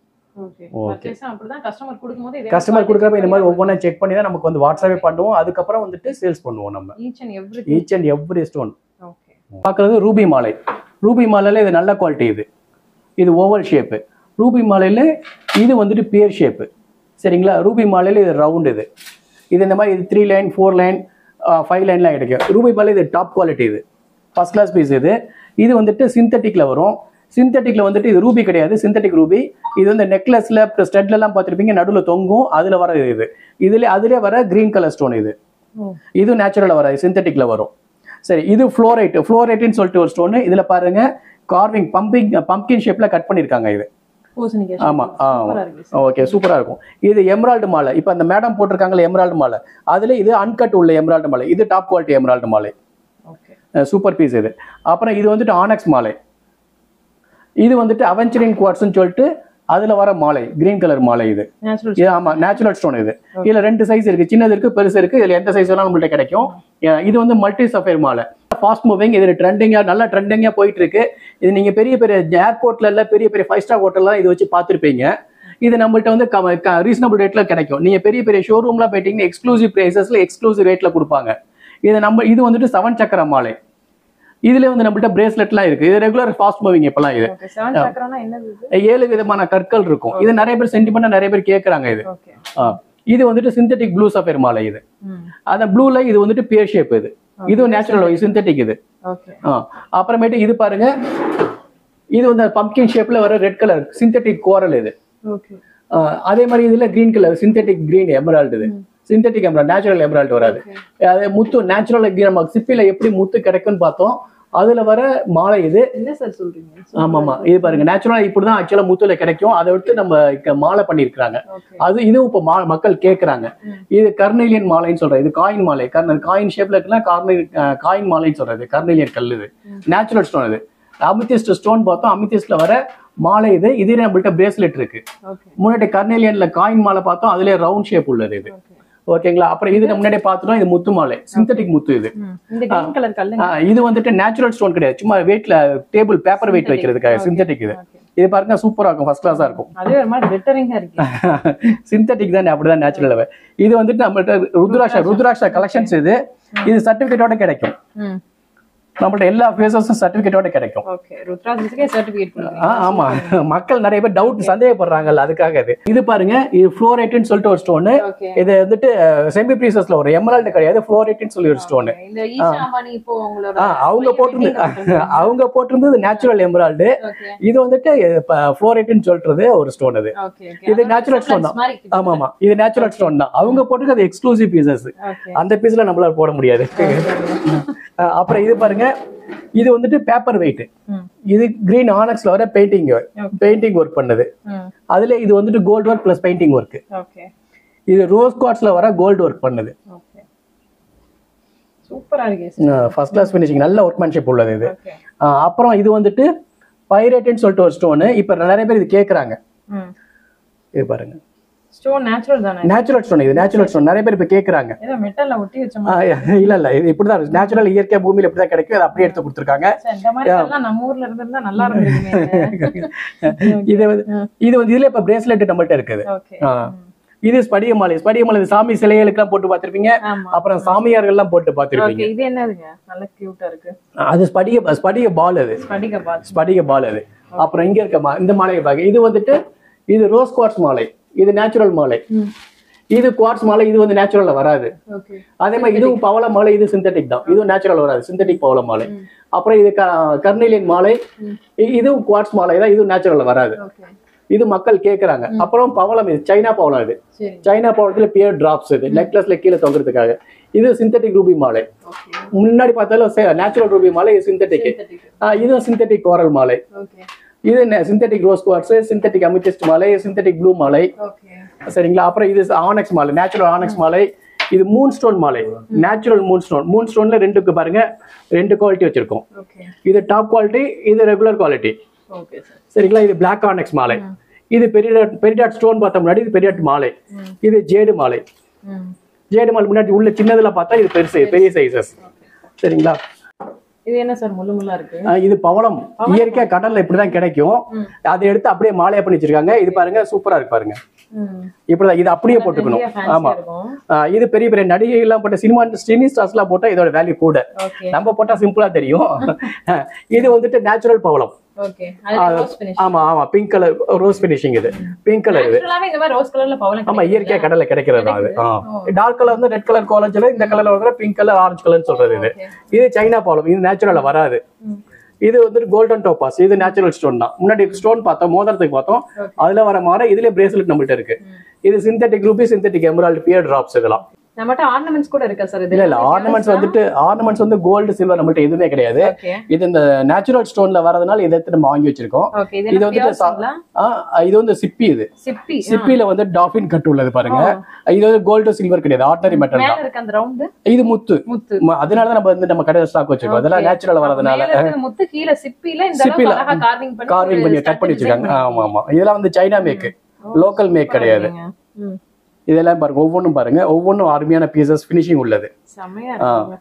ஓகே Okay. பர்ச்சேஸ் அப்படிதான் கஸ்டமர் கொடுக்கும்போது இதே கஸ்டமர் கொடுக்குறப்ப இந்த மாதிரி ஒவ்வொன்றா செக் பண்ணி தான் நமக்கு வந்து வாட்ஸ்அப்பே பண்ணுவோம் அதுக்கப்புறம் வந்துட்டு சேல்ஸ் பண்ணுவோம் நம்ம each and every each and every stone okay பார்க்குறது ரூபி மாலை ரூபி மாலையில் இது நல்ல குவாலிட்டி இது இது ஓவல் ஷேப்பு ரூபி மாலையில் இது வந்துட்டு பியர் ஷேப்பு சரிங்களா ரூபி மாலையில் இது ரவுண்ட் இது இது இந்த மாதிரி இது three line four line five லைன்லாம் கிடைக்கும் ரூபி மாலை இது டாப் குவாலிட்டி இது ஃபர்ஸ்ட் கிளாஸ் பீஸ் இது இது வந்துட்டு சிந்தட்டிக்கில் வரும் சிந்தட்டிக்கில் வந்துட்டு இது ரூபி கிடையாது சிந்தட்டிக் ரூபி இது வந்து நெக்லஸில் ஸ்டெட்லலாம் பார்த்துருப்பீங்க நடுவில் தொங்கும் அதில் வர இது இதில் அதிலே வர க்ரீன் கலர் ஸ்டோன் இது ஓ இது நேச்சுரலாக வராது சிந்தட்டிக்ல வரும் சரி இது ஃப்ளோரைட் ஃப்ளோரைட்னு சொல்லிட்டு ஒரு ஸ்டோன் இதுல பாருங்க கார்விங் பம்பிங் பம்கின் ஷேப்ல கட் பண்ணிருக்காங்க இது பூசணிக்காய் ஆமா ஆ சூப்பரா இருக்கு ஓகே சூப்பரா இருக்கும் இது எம்ரால்டு மாலை இப்போ அந்த மேடம் போட்டிருக்காங்களே எம்ரால்டு மாலை அதுல இது அன்கட் உள்ள எம்ரால்டு மாலை இது டாப் குவாலிட்டி எம்ரால்டு மாலை ஓகே சூப்பர் பீஸ் இது அப்புறம் இது வந்துட்டு ஆனக்ஸ் மாலை இது வந்துட்டு அவெஞ்சரின் குவார்ட்ஸ்னு சொல்லிட்டு அதுல வர மாலை கிரீன் கலர் மாலை இது நேச்சுரல் இது ஆமா நேச்சுரல் ஸ்டோன் இது இதுல ரெண்டு சைஸ் இருக்கு சின்னது இருக்கு பெருசு இருக்கு இதுல எந்த சைஸ் வேணாலும் நம்மள்ட்ட கிடைக்கும் அஹ் இது வந்து மல்டி சஃபேர் மாலை ஃபாஸ்ட் மூவிங் இது ட்ரெண்டிங்கா நல்லா ட்ரெண்டிங்கா போயிட்டு இருக்கு இது நீங்க பெரிய பெரிய ஏர்போர்ட்ல இல்ல பெரிய பெரிய ஃபைவ் ஸ்டார் ஹோட்டல்லாம் இது வச்சு பார்த்திருப்பீங்க இது நம்மள்ட்ட வந்து ரீசனபிள் ரேட்ல கிடைக்கும் நீங்க பெரிய பெரிய ஷோரூம்லாம் போயிட்டீங்கன்னா எக்ஸ்க்ளூசிவ் பிரைசஸ்ல எக்ஸ்க்ளூசிவ் ரேட்ல கொடுப்பாங்க இது நம்ம இது வந்துட்டு செவன் சக்கர மாலை இதுல வந்து நம்மள்ட்ட பிரேஸ்லெட்லாம் இருக்கு இது ரெகுலர் ஃபாஸ்ட் மூவிங் இப்பெல்லாம் இது ஓகே செவன் சக்கரம்னா என்னது இது ஏழு விதமான கற்கள் இருக்கும் இது நிறைய பேர் சென்டிமெண்டா நிறைய பேர் கேட்கறாங்க இது ஓகே ஆ. இது வந்துட்டு சிந்தட்டிக் ப்ளூ சஃபேர் மாலை இது ம் அந்த ப்ளூல இது வந்துட்டு பியர் ஷேப் இது இதுவும் நேச்சுரல் சிந்தட்டிக் இது ஓகே ஆ. அப்புறமேட்டு இது பாருங்க இது வந்து பம்கின் ஷேப்ல வர ரெட் கலர் சிந்தட்டிக் கோரல் இது ஓகே ஆ, அதே மாதிரி இதுல green colour synthetic green emerald இது சிந்தட்டிக் எமரால்டு நேச்சுரல் எமரால்டு வராது அது முத்து நேச்சுரல் நம்ம சிப்பில எப்படி முத்து கிடைக்கும்னு பார்த்தோம் அதுல வர மாலை இது என்ன சார் சொல்றீங்க ஆமா ஆமா இது பாருங்க நேச்சுரலா இப்படிதான் ஆக்சுவலா முத்துல கிடைக்கும் அதை விட்டு நம்ம இங்க மாலை பண்ணிருக்காங்க ஓகே அது இதுவும் இப்போ மா மக்கள் கேட்குறாங்க இது கர்னேலியன் மாலைன்னு சொல்றது இது காயின் மாலை கர்ன காயின் ஷேப்ல இருக்குன்னா கார்னேல் காயின் மாலைன்னு சொல்றது கர்னேலியன் கல் இது நேச்சுரல் ஸ்டோன் இது அமித்திஸ்ட் ஸ்டோன் பார்த்தோம் அமித்திஸ்ட்ல வர மாலை இது இதே நம்மள்ட்ட பிரேஸ்லெட் இருக்கு ஓகே முன்னாடி கர்னேலியன்ல காயின் மாலை பார்த்தோம் அதுலயே ரவுண்ட் ஷேப் உள்ளது இது ஓகே ஓகேங்களா அப்புறம் இது நம்ம முன்னாடி பார்த்துட்டோம் இது முத்து மாலை சிந்தட்டிக் முத்து இது ம் இந்த கிரீன் கலர் கல்லுங்க ஆ, இது வந்துட்டு நேச்சுரல் ஸ்டோன் கிடையாது சும்மா வெயிட்ல டேபிள் பேப்பர் வெயிட் வைக்கிறதுக்காக சிந்தட்டிக் இது ஓகே இது பாருங்க சூப்பரா இருக்கும் ஃபர்ஸ்ட் கிளாஸா இருக்கும் அதே ஒரு மாதிரி glittering-ஆ இருக்கு சிந்தட்டிக் தானே அப்படிதான் நேச்சுரல் இது வந்துட்டு நம்மள்ட்ட ருத்ராட்சா ருத்ராட்சா கலெக்ஷன்ஸ் இது இது சர்டிபிகேட்டோட கிடைக்கும் ம் நம்மள்ட்ட எல்லா ஃபேஸஸும் சர்டிபிகேட்டோட கிடைக்கும் ஓகே ருத்ராஜிஸ்க்கே சர்டிபிகேட் ஆ, கொடுக்குறீங்க ஆமா மக்கள் நிறைய பேர் டவுட் சந்தேகப்படுறாங்கல்ல அதுக்காக இது இது பாருங்க இது ஃப்ளோரேட்னு சொல்லிட்டு ஒரு ஸ்டோனு ஓகே இது வந்துட்டு செமி ப்ரீசஸ்ல ஒரு எமரால்டு கிடையாது ஃப்ளோரேட்னு சொல்லி ஒரு ஸ்டோனு இந்த ஈஷா அம்பானி இப்போ உங்களோட ஆ அவங்க போட்டிருந்து அவங்க போட்டிருந்தது நேச்சுரல் எமரால்டு ஓகே இது வந்துட்டு ஃப்ளோரேட்னு சொல்றது ஒரு ஸ்டோன் அது ஓகே இது நேச்சுரல் ஸ்டோன் தான் மாதிரி ஆமா ஆமா இது நேச்சுரல் ஸ்டோன் தான் அவங்க போட்டிருக்கிறது எக்ஸ்க்ளூசிவ் பீசஸ் ஓகே அந்த பீஸ்ல நம்மளால போட முடியாது அஹ் அப்புறம் இது பாருங்க இது வந்துட்டு பேப்பர் வெயிட் ம் இது கிரீன் ஆனக்ஸ்ல வர பெயிண்டிங் பெயிண்டிங் ஒர்க் பண்ணுது ம் அதுல இது வந்துட்டு gold work plus painting work okay இது ரோஸ் குவாட்ஸ்ல வர கோல்டு ஒர்க் பண்ணுது ஓகே சூப்பரா இருக்கு சார் ஃபர்ஸ்ட் கிளாஸ் ஃபினிஷிங் நல்ல ஒர்க்மேன்ஷிப் உள்ளது இது ஓகே அஹ் அப்புறம் இது வந்துட்டு பைரேட்னு சொல்லிட்டு ஒரு ஸ்டோனு இப்ப நிறைய பேர் இது கேக்குறாங்க ம் இது பாருங்க ஸ்டோன் நேச்சுரல் தானே நேச்சுரல் ஸ்டோன் இது நேச்சுரல் ஸ்டோன் நிறைய பேர் இப்ப கேக்குறாங்க ஏதோ மெட்டல்ல ஒட்டி வச்ச ஆ, மாதிரி இல்ல இல்ல இது இப்படிதான் நேச்சுரல் இயற்கை பூமியில இப்படிதான் கிடைக்கும் அதை அப்படியே எடுத்து கொடுத்துருக்காங்க சார், இந்த மாதிரி எல்லாம் நம்ம ஊர்ல இருந்திருந்தா நல்லா இருந்திருக்குமே இது வந்து இது வந்து இதுல இப்ப பிரேஸ்லெட் நம்மள்ட்ட இருக்குது ஓகே ஆ. இது ஸ்படிக மாலை ஸ்படிக மாலை இது சாமி சிலைகளுக்கெல்லாம் போட்டு பார்த்திருப்பீங்க ஆமா அப்புறம் சாமியார்கள் எல்லாம் போட்டு பார்த்திருப்பீங்க ஓகே இது என்னதுங்க நல்ல கியூட்டா இருக்கு அது ஸ்படிக ஸ்படிக பால் அது ஸ்படிக பாத் ஸ்படிக பால் அது அப்புறம் இங்க இருக்க மா- இந்த மாலையை பாக்க இது வந்துட்டு இது ரோஸ் குவார்ட்ஸ் மாலை இது நேச்சுரல் மாலை இது குவார்ட்ஸ் மாலை இது வந்து நேச்சுரல்ல வராது ஓகே அதே மாதிரி இதுவும் பவள மாலை இது சிந்தட்டிக் தான் இதுவும் நேச்சுரல் வராது சிந்தட்டிக் பவள மாலை அப்புறம் இது க- கர்னேலியன் மாலை இ- இதுவும் குவார்ட்ஸ் மாலை தான் இதுவும் நேச்சுரல்ல வராது ஓகே இது மக்கள் கேக்குறாங்க அப்புறம் பவளம் இது சைனா பவளம் இது சரி சைனா பவளத்துல பியர் டிராப்ஸ் இது நெக்லஸ்ல கீழே தொங்குறதுக்காக இது சிந்தட்டிக் ரூபி மாலை ஓகே முன்னாடி பார்த்தாலும் நேச்சுரல் ரூபி மாலை இது சிந்தட்டிக் இதுவும் சிந்தட்டிக் கோரல் மாலை ஓகே இது synthetic rose quartz synthetic amethyst மாலை சிந்தட்டிக் ப்ளூ மாலை ஓகே சரிங்களா அப்புறம் இது ஆனக்ஸ் மாலை நேச்சுரல் ஆனக்ஸ் மாலை இது மூன் ஸ்டோன் மாலை நேச்சுரல் மூன் ஸ்டோன் மூன் ஸ்டோன்ல ரெண்டுக்கு பாருங்க ரெண்டு குவாலிட்டி வச்சிருக்கோம் ஓகே இது டாப் குவாலிட்டி இது ரெகுலர் குவாலிட்டி ஓகே சார் சரிங்களா இது பிளாக் ஆனக்ஸ் மாலை இது பெரிய பெரிடாட் ஸ்டோன் பார்த்த முன்னாடி இது பெரிடாட் மாலை இது ஜேடு மாலை ம் ஜேடு மாலை முன்னாடி உள்ள சின்னதுல பார்த்தா இது பெருசு பெரிய சைசஸ் சரிங்களா இது என்ன சார் முள்ளு முள்ளா இருக்கு ஆஹ் இது பவளம் இயற்கையா கடல்ல இப்படிதான் கிடைக்கும் அதை எடுத்து அப்படியே மாலையா பண்ணி வச்சிருக்காங்க இது பாருங்க சூப்பரா இருக்கு பாருங்க ம் இப்படிதான் இது அப்படியே போட்டுக்கணும் ஃபேன்சியா ஆமா இருக்கும் ஆஹ் இது பெரிய பெரிய நடிகை எல்லாம் போட்ட சினிமா சினி ஸ்டார்ஸ் எல்லாம் போட்டா இதோட வேல்யூ கூட ஓகே நம்ம போட்டா சிம்பிளா தெரியும் இது வந்துட்டு நேச்சுரல் பவளம் ஓகே அது ரோஸ் ஃபினிஷ் ஆமா ஆமா பிங்க் கலர் ரோஸ் பினிஷிங் இது பிங்க் கலர் இது நேச்சுரலாவே இந்த மாதிரி ரோஸ் கலர்ல பவளம் ஆமா இயற்கையா கடல்ல கிடைக்கிறது தான் அது டார்க் கலர் வந்து ரெட் கலர் காலேஜ்ல இந்த கலர்ல வந்து பிங்க் கலர் ஆரஞ்சு கலர்னு சொல்றது இது ஓகே இது சைனா பவளம் இது நேச்சுரல்ல வராது இது வந்துட்டு கோல்டன் டோபாஸ் இது நேச்சுரல் ஸ்டோன் தான் முன்னாடி ஸ்டோன் பார்த்தோம் மோதிரத்துக்கு பார்த்தோம் அதுல வர மாற இதுல பிரேஸ்லெட் நம்மள்ட்ட இருக்கு இது synthetic ruby synthetic emerald pear drops இதெல்லாம் நம்மகிட்ட ஆர்னமெண்ட்ஸ் கூட இருக்கா சார் இது இல்ல இல்ல ஆர்னமெண்ட்ஸ் வந்துட்டு ஆர்னமெண்ட்ஸ் வந்து கோல்டு சில்வர் நம்மள்ட்ட எதுவுமே கிடையாது ஓகே இது இந்த நேச்சுரல் ஸ்டோன்ல வரதுனால இதை எடுத்து நம்ம வாங்கி வச்சிருக்கோம் ஓகே இது இது என்ன வந்துட்டு சா- பியூர்ங்களா ஆ, இது வந்து சிப்பி இது சிப்பி ஆ. சிப்பில வந்து டாஃபின் கட் உள்ளது பாருங்க இது வந்து கோல்டு சில்வர் கிடையாது ஆர்டினரி மெட்டல் மேல தான் இருக்க அந்த ரவுண்ட் இது முத்து முத்து ம- அதனாலதான் நம்ம வந்து நம்ம கடையில ஸ்டாக் வச்சிருக்கோம் அதெல்லாம் Okay. நேச்சுரல் வரதுனால மேல இருக்கிற முத்து கீழ சிப்பில இந்த அளவுக்கு சிப்பில, அழகா கார்விங் பண்ணி கார்விங் பண்ணி கட் பண்ணி வச்சிருக்காங்க ஆமா ஆமா இதெல்லாம் வந்து சைனா மேக் லோக்கல் மேக் கிடையாது ம் இதெல்லாம் பாருங்க ஒவ்வொன்றும் பாருங்க ஒவ்வொன்றும் அருமையான பீசஸ் ஃபினிஷிங் உள்ளது செமையா இருக்குங்க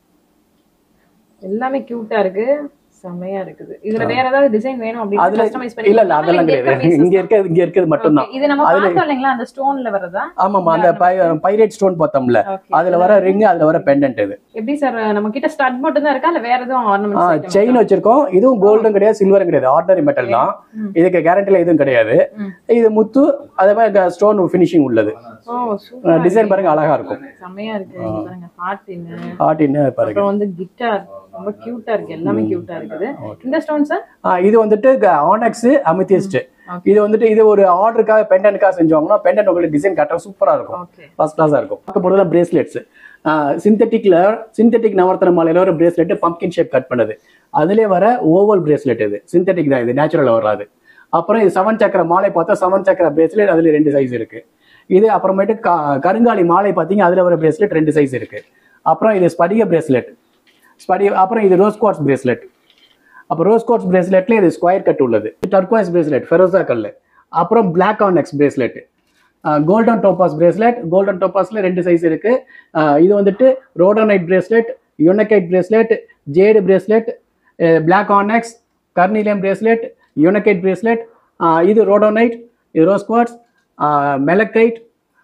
எல்லாமே கியூட்டா இருக்கு செமையா இருக்குது இதுல வேற ஏதாவது டிசைன் வேணும் அப்படின்னு அதுல கஸ்டமைஸ் பண்ணி இல்ல இல்ல அதெல்லாம் கிடையாது இங்க இருக்கிறது இங்க இருக்கிறது மட்டும்தான் இது நம்ம பார்த்தோம் இல்லைங்களா அந்த ஸ்டோன்ல வரதா ஆமாமா அந்த பைரேட் ஸ்டோன் பார்த்தோம்ல ஓகே அதுல வர ரிங் அதுல வர பெண்டன்ட் இது எப்படி சார் நம்ம கிட்ட ஸ்டட் மட்டும் தான் இருக்கா இல்ல வேற எதுவும் ஆர்னமெண்ட்ஸ் செயின் வச்சிருக்கோம் இதுவும் கோல்டும் கிடையாது சில்வரும் கிடையாது ஆர்டினரி மெட்டல் தான் ம். இதுக்கு கேரண்டில எதுவும் கிடையாது ம். இது முத்து அதே மாதிரி ஸ்டோன் ஃபினிஷிங் உள்ளது ஓ சூப்பர் டிசைன் பாருங்க அழகா இருக்கும் செமையா இருக்கு இங்க பாருங்க ஹார்ட் இன்னு ஆர்ட் என்ன பாருங்க அப்புறம் வந்து கிட்டார் ரொம்ப கியூட்டா இருக்கு எல்லாமே கியூட்டா இருக்குது இந்த ஸ்டோன் சார் ஆ, இது வந்துட்டு ஆனக்ஸ் அமித்திஸ்ட் Okay. இது வந்துட்டு இது ஒரு ஆர்டருக்காக பெண்டன்ட்காக செஞ்சோம்னா பெண்டன்ட் உங்களுக்கு டிசைன் கரெக்டாக சூப்பரா இருக்கும் ஓகே ஃபர்ஸ்ட் கிளாஸாக இருக்கும் பார்க்க போகிறது பிரேஸ்லெட்ஸ் சிந்தட்டிக்ல சிந்தட்டிக் நவரத்தன மாலையில ஒரு பிரேஸ்லெட் பம்கின் ஷேப் கட் பண்ணுது அதுலேயே வர ஓவல் பிரேஸ்லெட் இது சிந்தட்டிக் தான் இது நேச்சுரலாக வராது அப்புறம் இது செவன் சக்கர மாலை பார்த்தா செவன் சக்கர பிரேஸ்லெட் அதுல ரெண்டு சைஸ் இருக்கு இது அப்புறமேட்டு க- கருங்காலி மாலை பார்த்தீங்க அதுல வர பிரேஸ்லெட் ரெண்டு சைஸ் இருக்கு அப்புறம் இது ஸ்படிக பிரேஸ்லெட் ஸ்படி அப்புறம் இது ரோஸ் குவார்ட்ஸ் பிரேஸ்லெட் அப்போ ரோஸ் குவார்ட்ஸ் பிரேஸ்லெட்ல இது ஸ்கொயர் கட் உள்ளது டர்குவாய்ஸ் பிரேஸ்லெட் ஃபெரோசா கல் அப்புறம் black onyx bracelet golden topaz bracelet golden டோபாஸ்ல ரெண்டு சைஸ் இருக்கு அஹ் இது வந்துட்டு rhodonite bracelet unakite bracelet jade bracelet black onyx carnelian bracelet unakite bracelet இது ரோடோனைட் இது rose quartz malachite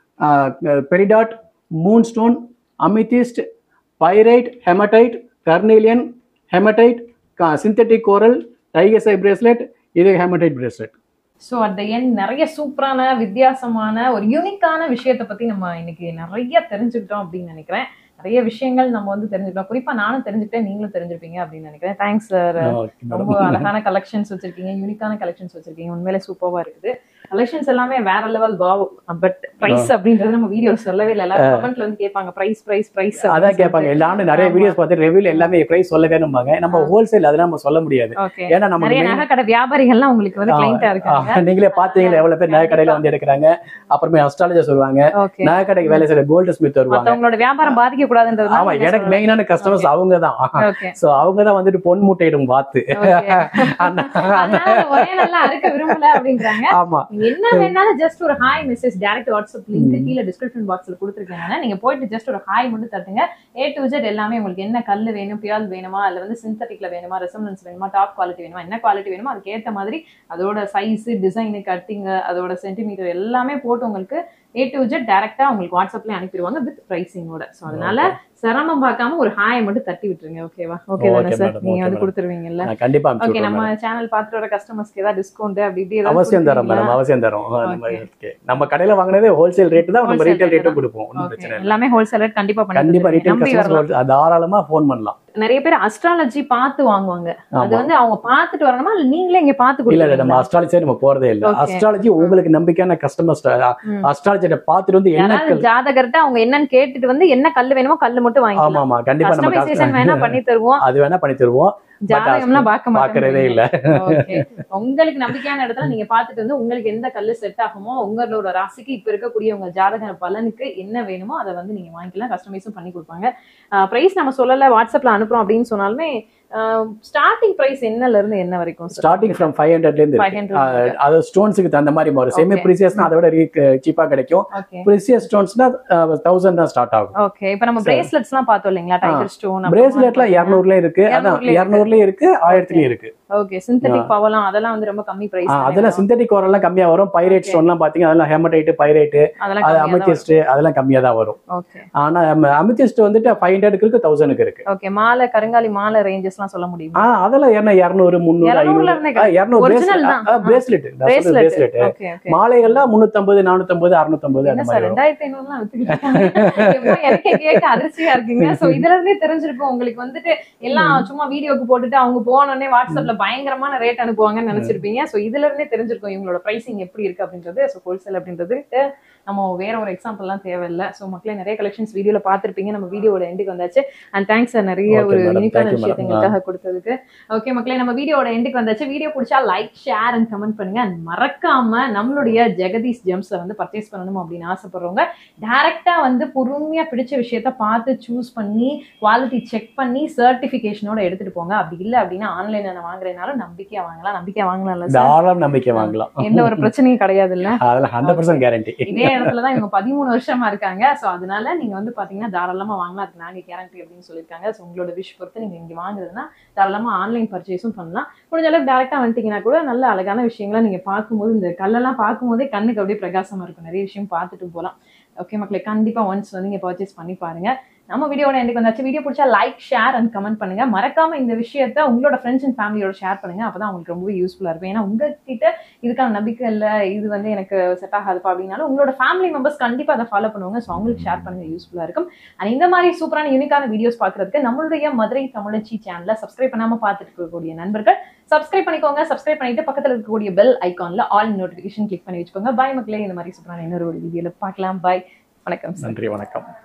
peridot moon stone amethyst pyrite hematite carnelian hematite synthetic coral tiger's eye bracelet இது hematite bracelet so at the end நிறைய சூப்பரான வித்தியாசமான ஒரு யூனிக்கான விஷயத்தை பத்தி நம்ம இன்னைக்கு நிறைய தெரிஞ்சுக்கிட்டோம் அப்படின்னு நினைக்கிறேன் நிறைய விஷயங்கள் நம்ம வந்து தெரிஞ்சுக்கிட்டோம் குறிப்பா நானும் தெரிஞ்சுக்கிட்டேன் நீங்களும் தெரிஞ்சிருப்பீங்க அப்படின்னு நினைக்கிறேன் தேங்க்ஸ் சார் ரொம்ப அழகான கலெக்ஷன்ஸ் வச்சிருக்கீங்க யூனிக்கான கலெக்ஷன்ஸ் வச்சிருக்கீங்க உண்மையிலே சூப்பர்வா இருக்குது கலெக்ஷன்ஸ் எல்லாமே வேற லெவல் வாவ் பட் பிரைஸ் அப்படின்றது நம்ம வீடியோ சொல்லவே இல்லை எல்லாரும் கமெண்ட்ல வந்து கேட்பாங்க பிரைஸ் பிரைஸ் பிரைஸ் அதான் கேட்பாங்க எல்லாரும் நிறைய வீடியோஸ் பார்த்து ரெவியூல எல்லாமே பிரைஸ் சொல்ல வேணும்பாங்க நம்ம ஹோல்சேல் அதெல்லாம் நம்ம சொல்ல முடியாது ஓகே ஏன்னா நம்ம நிறைய நகை கடை வியாபாரிகள்லாம் உங்களுக்கு வந்து கிளைண்டா இருக்காங்க ஆ, நீங்களே பாத்தீங்களா எவ்வளவு பேர் நகை கடையில வந்து எடுக்கிறாங்க அப்புறமே அஸ்ட்ராலஜர் சொல்லுவாங்க ஓகே நகை கடைக்கு வேலை செய்யற கோல்டு ஸ்மித் வருவாங்க மத்தவங்களோட வியாபாரம் பாதிக்க கூடாதுன்றது ஆமா எனக்கு மெயினான கஸ்டமர்ஸ் அவங்க தான் ஓகே சோ அவங்க தான் வந்துட்டு பொன் முட்டையிடும் வாத்து அந்த- அதனால ஒரே நல்லா இருக்க விரும்பல அப்படின்றாங்க ஆமா நீங்க என்ன வேணாலும் ஜஸ்ட் ஒரு hi message direct WhatsApp link கீழே டிஸ்கிரிப்ஷன் பாக்ஸ்ல கொடுத்துருக்கேன் நீங்க போயிட்டு ஜஸ்ட் ஒரு ஹாய் மட்டும் தட்டுங்க ஏ டு ஜெட் எல்லாமே உங்களுக்கு என்ன கல் வேணும் பியால் வேணுமா இல்ல வந்து சிந்தட்டிக்ல வேணுமா ரெசம்பன்ஸ் வேணுமா டாப் குவாலிட்டி வேணுமா என்ன குவாலிட்டி வேணுமோ அதுக்கு ஏத்த மாதிரி அதோட சைஸ் டிசைனு கட்டிங் அதோட சென்டிமீட்டர் எல்லாமே போட்டு உங்களுக்கு ஏ டு ஜெட் டேரக்டா உங்களுக்கு வாட்ஸ்அப்ல அனுப்பிடுவாங்க வித் பிரைசிங்கோட ஸோ அதனால சிரமம் பார்க்காம ஒரு ஹாய் மட்டும் தட்டி விட்டுருங்க ஓகேவா ஓகே தானே Okay, சார் madam, நீங்க okay, வந்து madam. கொடுத்துருவீங்கல்ல நான் கண்டிப்பா அனுப்பிச்சு ஓகே விடுறேன் நம்ம madam. சேனல் பார்த்துட்டு வர கஸ்டமர்ஸ்க்கு ஏதாவது டிஸ்கவுண்ட் அப்படி இப்படி ஏதாவது அவசியம் தரோம் கொடுக்குறீங்களா? மேடம் அவசியம் தரோம் ஆ, நம்ம Okay. okay. நம்ம கடையில வாங்கினதே ஹோல்சேல் ரேட் தான் நம்ம Wholesale ரீட்டைல் rate ரேட்டும் தான். கொடுப்போம் ஒன்றும் Okay. பிரச்சனை இல்லை எல்லாமே ஹோல்சேலர் கண்டிப்பா பண்ணி கண்டிப்பா தந்துருவீங்க. ரீட்டைல் நம்பி வரலாம் கஸ்டமர்ஸ் தாராளமா ஃபோன் பண்ணலாம் நிறைய பேர் அஸ்ட்ராலஜி பார்த்து வாங்குவாங்க அது ஆமா வந்து அவங்க பார்த்துட்டு வரணுமா இல்ல நீங்களே இங்க பார்த்து இல்ல இல்ல நம்ம கொடுக்குறீங்களா அஸ்ட்ராலஜி நம்ம போறதே இல்ல Okay. அஸ்ட்ராலஜி உங்களுக்கு நம்பிக்கையான கஸ்டமர்ஸ் ம். அஸ்ட்ராலஜிட்ட பார்த்துட்டு வந்து என்ன யாராவது ஜாதகர்ட்ட அவங்க என்னன்னு கேட்டுட்டு வந்து என்ன கல்லு வேணுமோ கல்லு மட்டும் ஆமா வாங்கிக்கலாம் ஆமா கண்டிப்பா நம்ம கஸ்டமைசேஷன் வேணா பண்ணி தருவோம் அது வேணா பண்ணி தருவோம் ஜாதகம்லாம் பார்க்க பாக்குறதே மாட்டேன் இல்ல Okay. உங்களுக்கு நம்பிக்கையான இடத்துல நீங்க பாத்துட்டு வந்து உங்களுக்கு எந்த கல்லு செட் ஆகுமோ உங்களோட ராசிக்கு இப்ப இருக்கக்கூடிய உங்க ஜாதக பலனுக்கு என்ன வேணுமோ அதை வந்து நீங்க வாங்கிக்கலாம் கஸ்டமைஸும் பண்ணி கொடுப்பாங்க பிரைஸ் நம்ம சொல்லல வாட்ஸ்அப்ல அனுப்புறோம் அப்படின்னு சொன்னாலுமே ஸ்டார்டிங் பிரைஸ் என்னல இருந்து என்ன வரைக்கும் ஸ்டார்டிங் ஃப்ரம் ஃபைவ் ஹண்ட்ரட்ல இருந்து ஃபைவ் இருக்கு. ஹண்ட்ரட் ஆஹ் அது ஸ்டோன்ஸுக்கு தகுந்த மாதிரி மாறும் செமி Okay. ப்ரீசியஸ்னா அதை விட சீப்பா கிடைக்கும் ஓகே ப்ரீசியஸ் ஸ்டோன்ஸ்னா தௌசண்ட் தான் ஸ்டார்ட் ஆகும் ஓகே இப்போ நம்ம பிரேஸ்லெட்ஸ் எல்லாம் பார்த்தோம் இல்லைங்களா டைகர் ஸ்டோன் பிரேஸ்லெட்ல இரநூறுல இருக்கு அதான் 200 இரநூறுலயும் இருக்கு ஆயிரத்துலயும் இருக்கு ஓகே சிந்தட்டிக் பவலாம் அதெல்லாம் வந்து ரொம்ப கம்மி பிரைஸ் ஆஹ் அதெல்லாம் சிந்தட்டிக் ஓரெல்லாம் கம்மியா வரும் பைரேட் ஸ்டோன்லாம் பாத்தீங்க அதெல்லாம் ஹெமடைட் பைரேட் அதெல்லாம் அது கம்மியா தான் அமித்திஸ்ட் அதெல்லாம் கம்மியா தான் வரும் ஓகே ஆனா அமித்திஸ்ட் வந்துட்டு ஃபைவ் ஹண்ட்ரடுக்கு இருக்கு தௌசண்ட்க்கு இருக்கு ஓகே மாலை கருங்காலி மாலை ரேஞ்சஸ்லாம் சொல்ல முடியுமா ஆ அதெல்லாம் என்ன இரநூறு முந்நூறு 200 ஐநூறு ல இருந்தே கிடைக்கும். இரநூறு Original தான். Bracelet bracelet bracelet okay okay மாலைகள்லாம் முன்னூத்தம்பது நானூத்தம்பது அறுநூத்தம்பது என்ன அந்த சார் மாதிரி வரும் ரெண்டாயிரத்தி ஐநூறுலாம் வித்துக்கிட்டு இருக்காங்க. எப்போ எனக்கே கேட்க அதிர்ச்சியா இருக்குங்க சோ இதுல இருந்தே தெரிஞ்சிருக்கும் உங்களுக்கு வந்துட்டு எல்லாம் சும்மா வீடியோக்கு போட்டுட்டு அவங்க போனோடனே வாட்ஸ்அப்ல பயங்கரமான ரேட் அனுப்புவாங்கன்னு நினைச்சிருப்பீங்க சோ இதுல இருந்தே தெரிஞ்சிருக்கும் இவங்களோட பிரைசிங் எப்படி இருக்கு அப்படின்றது சோ ஹோல்சேல் அப்படின்றது நம்ம வேற ஒரு எக்ஸாம்பிள்லாம் தேவையில்லை ஸோ மக்களே நிறைய கலெக்ஷன்ஸ் வீடியோல பார்த்திருப்பீங்க நம்ம வீடியோட எண்டுக்கு வந்தாச்சு அண்ட் தேங்க்ஸ் சார் நிறைய Okay, ஒரு madam. யூனிக்கான Thank you, விஷயத்தை madam. எங்களுக்காக கொடுத்ததுக்கு ஓகே மக்களே நம்ம வீடியோட எண்டுக்கு வந்தாச்சு வீடியோ பிடிச்சா லைக் ஷேர் அண்ட் கமெண்ட் பண்ணுங்க அண்ட் மறக்காம நம்மளுடைய ஜெகதீஷ் ஜெம்ஸை வந்து பர்ச்சேஸ் பண்ணணும் அப்படின்னு ஆசைப்படுறவங்க டைரக்டா வந்து பொறுமையா பிடிச்ச விஷயத்த பார்த்து சூஸ் பண்ணி குவாலிட்டி செக் பண்ணி சர்டிபிகேஷனோட எடுத்துட்டு போங்க அப்படி இல்லை அப்படின்னா ஆன்லைன்ல நான் வாங்குறதுனால நம்பிக்கையா வாங்கலாம் நம்பிக்கையா வாங்கலாம்ல சார் தாராளம் நம்பிக்கை வாங்கலாம் எந்த ஒரு பிரச்சனையும் கிடையாது இல்ல அதுல ஹண்ட்ரட் பர்சன்ட் கேரண்டி இதே இடத்துல தான் இவங்க பதிமூணு வருஷமா இருக்காங்க சோ அதனால நீங்க வந்து பாத்தீங்கன்னா தாராளமா வாங்கலாம் அதுக்கு நாங்க கேரண்டி அப்படின்னு சொல்லியிருக்காங்க ஸோ உங்களோட விஷ் பொறுத்து நீங்க இங்க வாங்குறதுன்னா தாராளமா ஆன்லைன் பர்ச்சேஸும் பண்ணலாம் முடிஞ்ச அளவுக்கு டேரக்டா வந்துட்டீங்கன்னா கூட நல்ல அழகான விஷயங்களை நீங்க பார்க்கும்போது இந்த கல்லெல்லாம் பார்க்கும்போதே கண்ணுக்கு அப்படியே பிரகாசமா இருக்கும் நிறைய விஷயம் பார்த்துட்டு போகலாம் ஓகே மக்களே கண்டிப்பா ஒன்ஸ் வந்து நீங்க பர்ச்சேஸ் பண்ணி பாருங்க நம்ம வீடியோட எனக்கு வந்தாச்சு வீடியோ பிடிச்சா லைக் ஷேர் அண்ட் கமெண்ட் பண்ணுங்க மறக்காம இந்த விஷயத்த உங்களோட ஃப்ரெண்ட்ஸ் அண்ட் ஃபேமிலியோட ஷேர் பண்ணுங்க அப்பதான் உங்களுக்கு ரொம்பவே யூஸ்ஃபுல்லா இருக்கும் ஏன்னா உங்ககிட்ட இதுக்கான நம்பிக்கை இல்லை இது வந்து எனக்கு செட் ஆகாதுப்பா அப்படின்னாலும் உங்களோட ஃபேமிலி மெம்பர்ஸ் கண்டிப்பா அதை ஃபாலோ பண்ணுவாங்க ஸோ அவங்களுக்கு ஷேர் பண்ணுங்க யூஸ்ஃபுல்லா இருக்கும் அண்ட் இந்த மாதிரி சூப்பரான யூனிக்கான வீடியோஸ் பார்க்கறதுக்கு நம்மளுடைய மதுரை தமிழச்சி சேனலை சப்ஸ்கிரைப் பண்ணாம பார்த்துட்டு இருக்கக்கூடிய நண்பர்கள் சப்ஸ்கிரைப் பண்ணிக்கோங்க சப்ஸ்கிரைப் பண்ணிட்டு பக்கத்துல இருக்கக்கூடிய பெல் ஐகான்ல ஆல் நோட்டிஃபிகேஷன் கிளிக் பண்ணி வச்சுக்கோங்க பாய் மக்களே இந்த மாதிரி சூப்பரான இன்னொரு ஒரு வீடியோல பார்க்கலாம் பாய் வணக்கம் சார் நன்றி வணக்கம்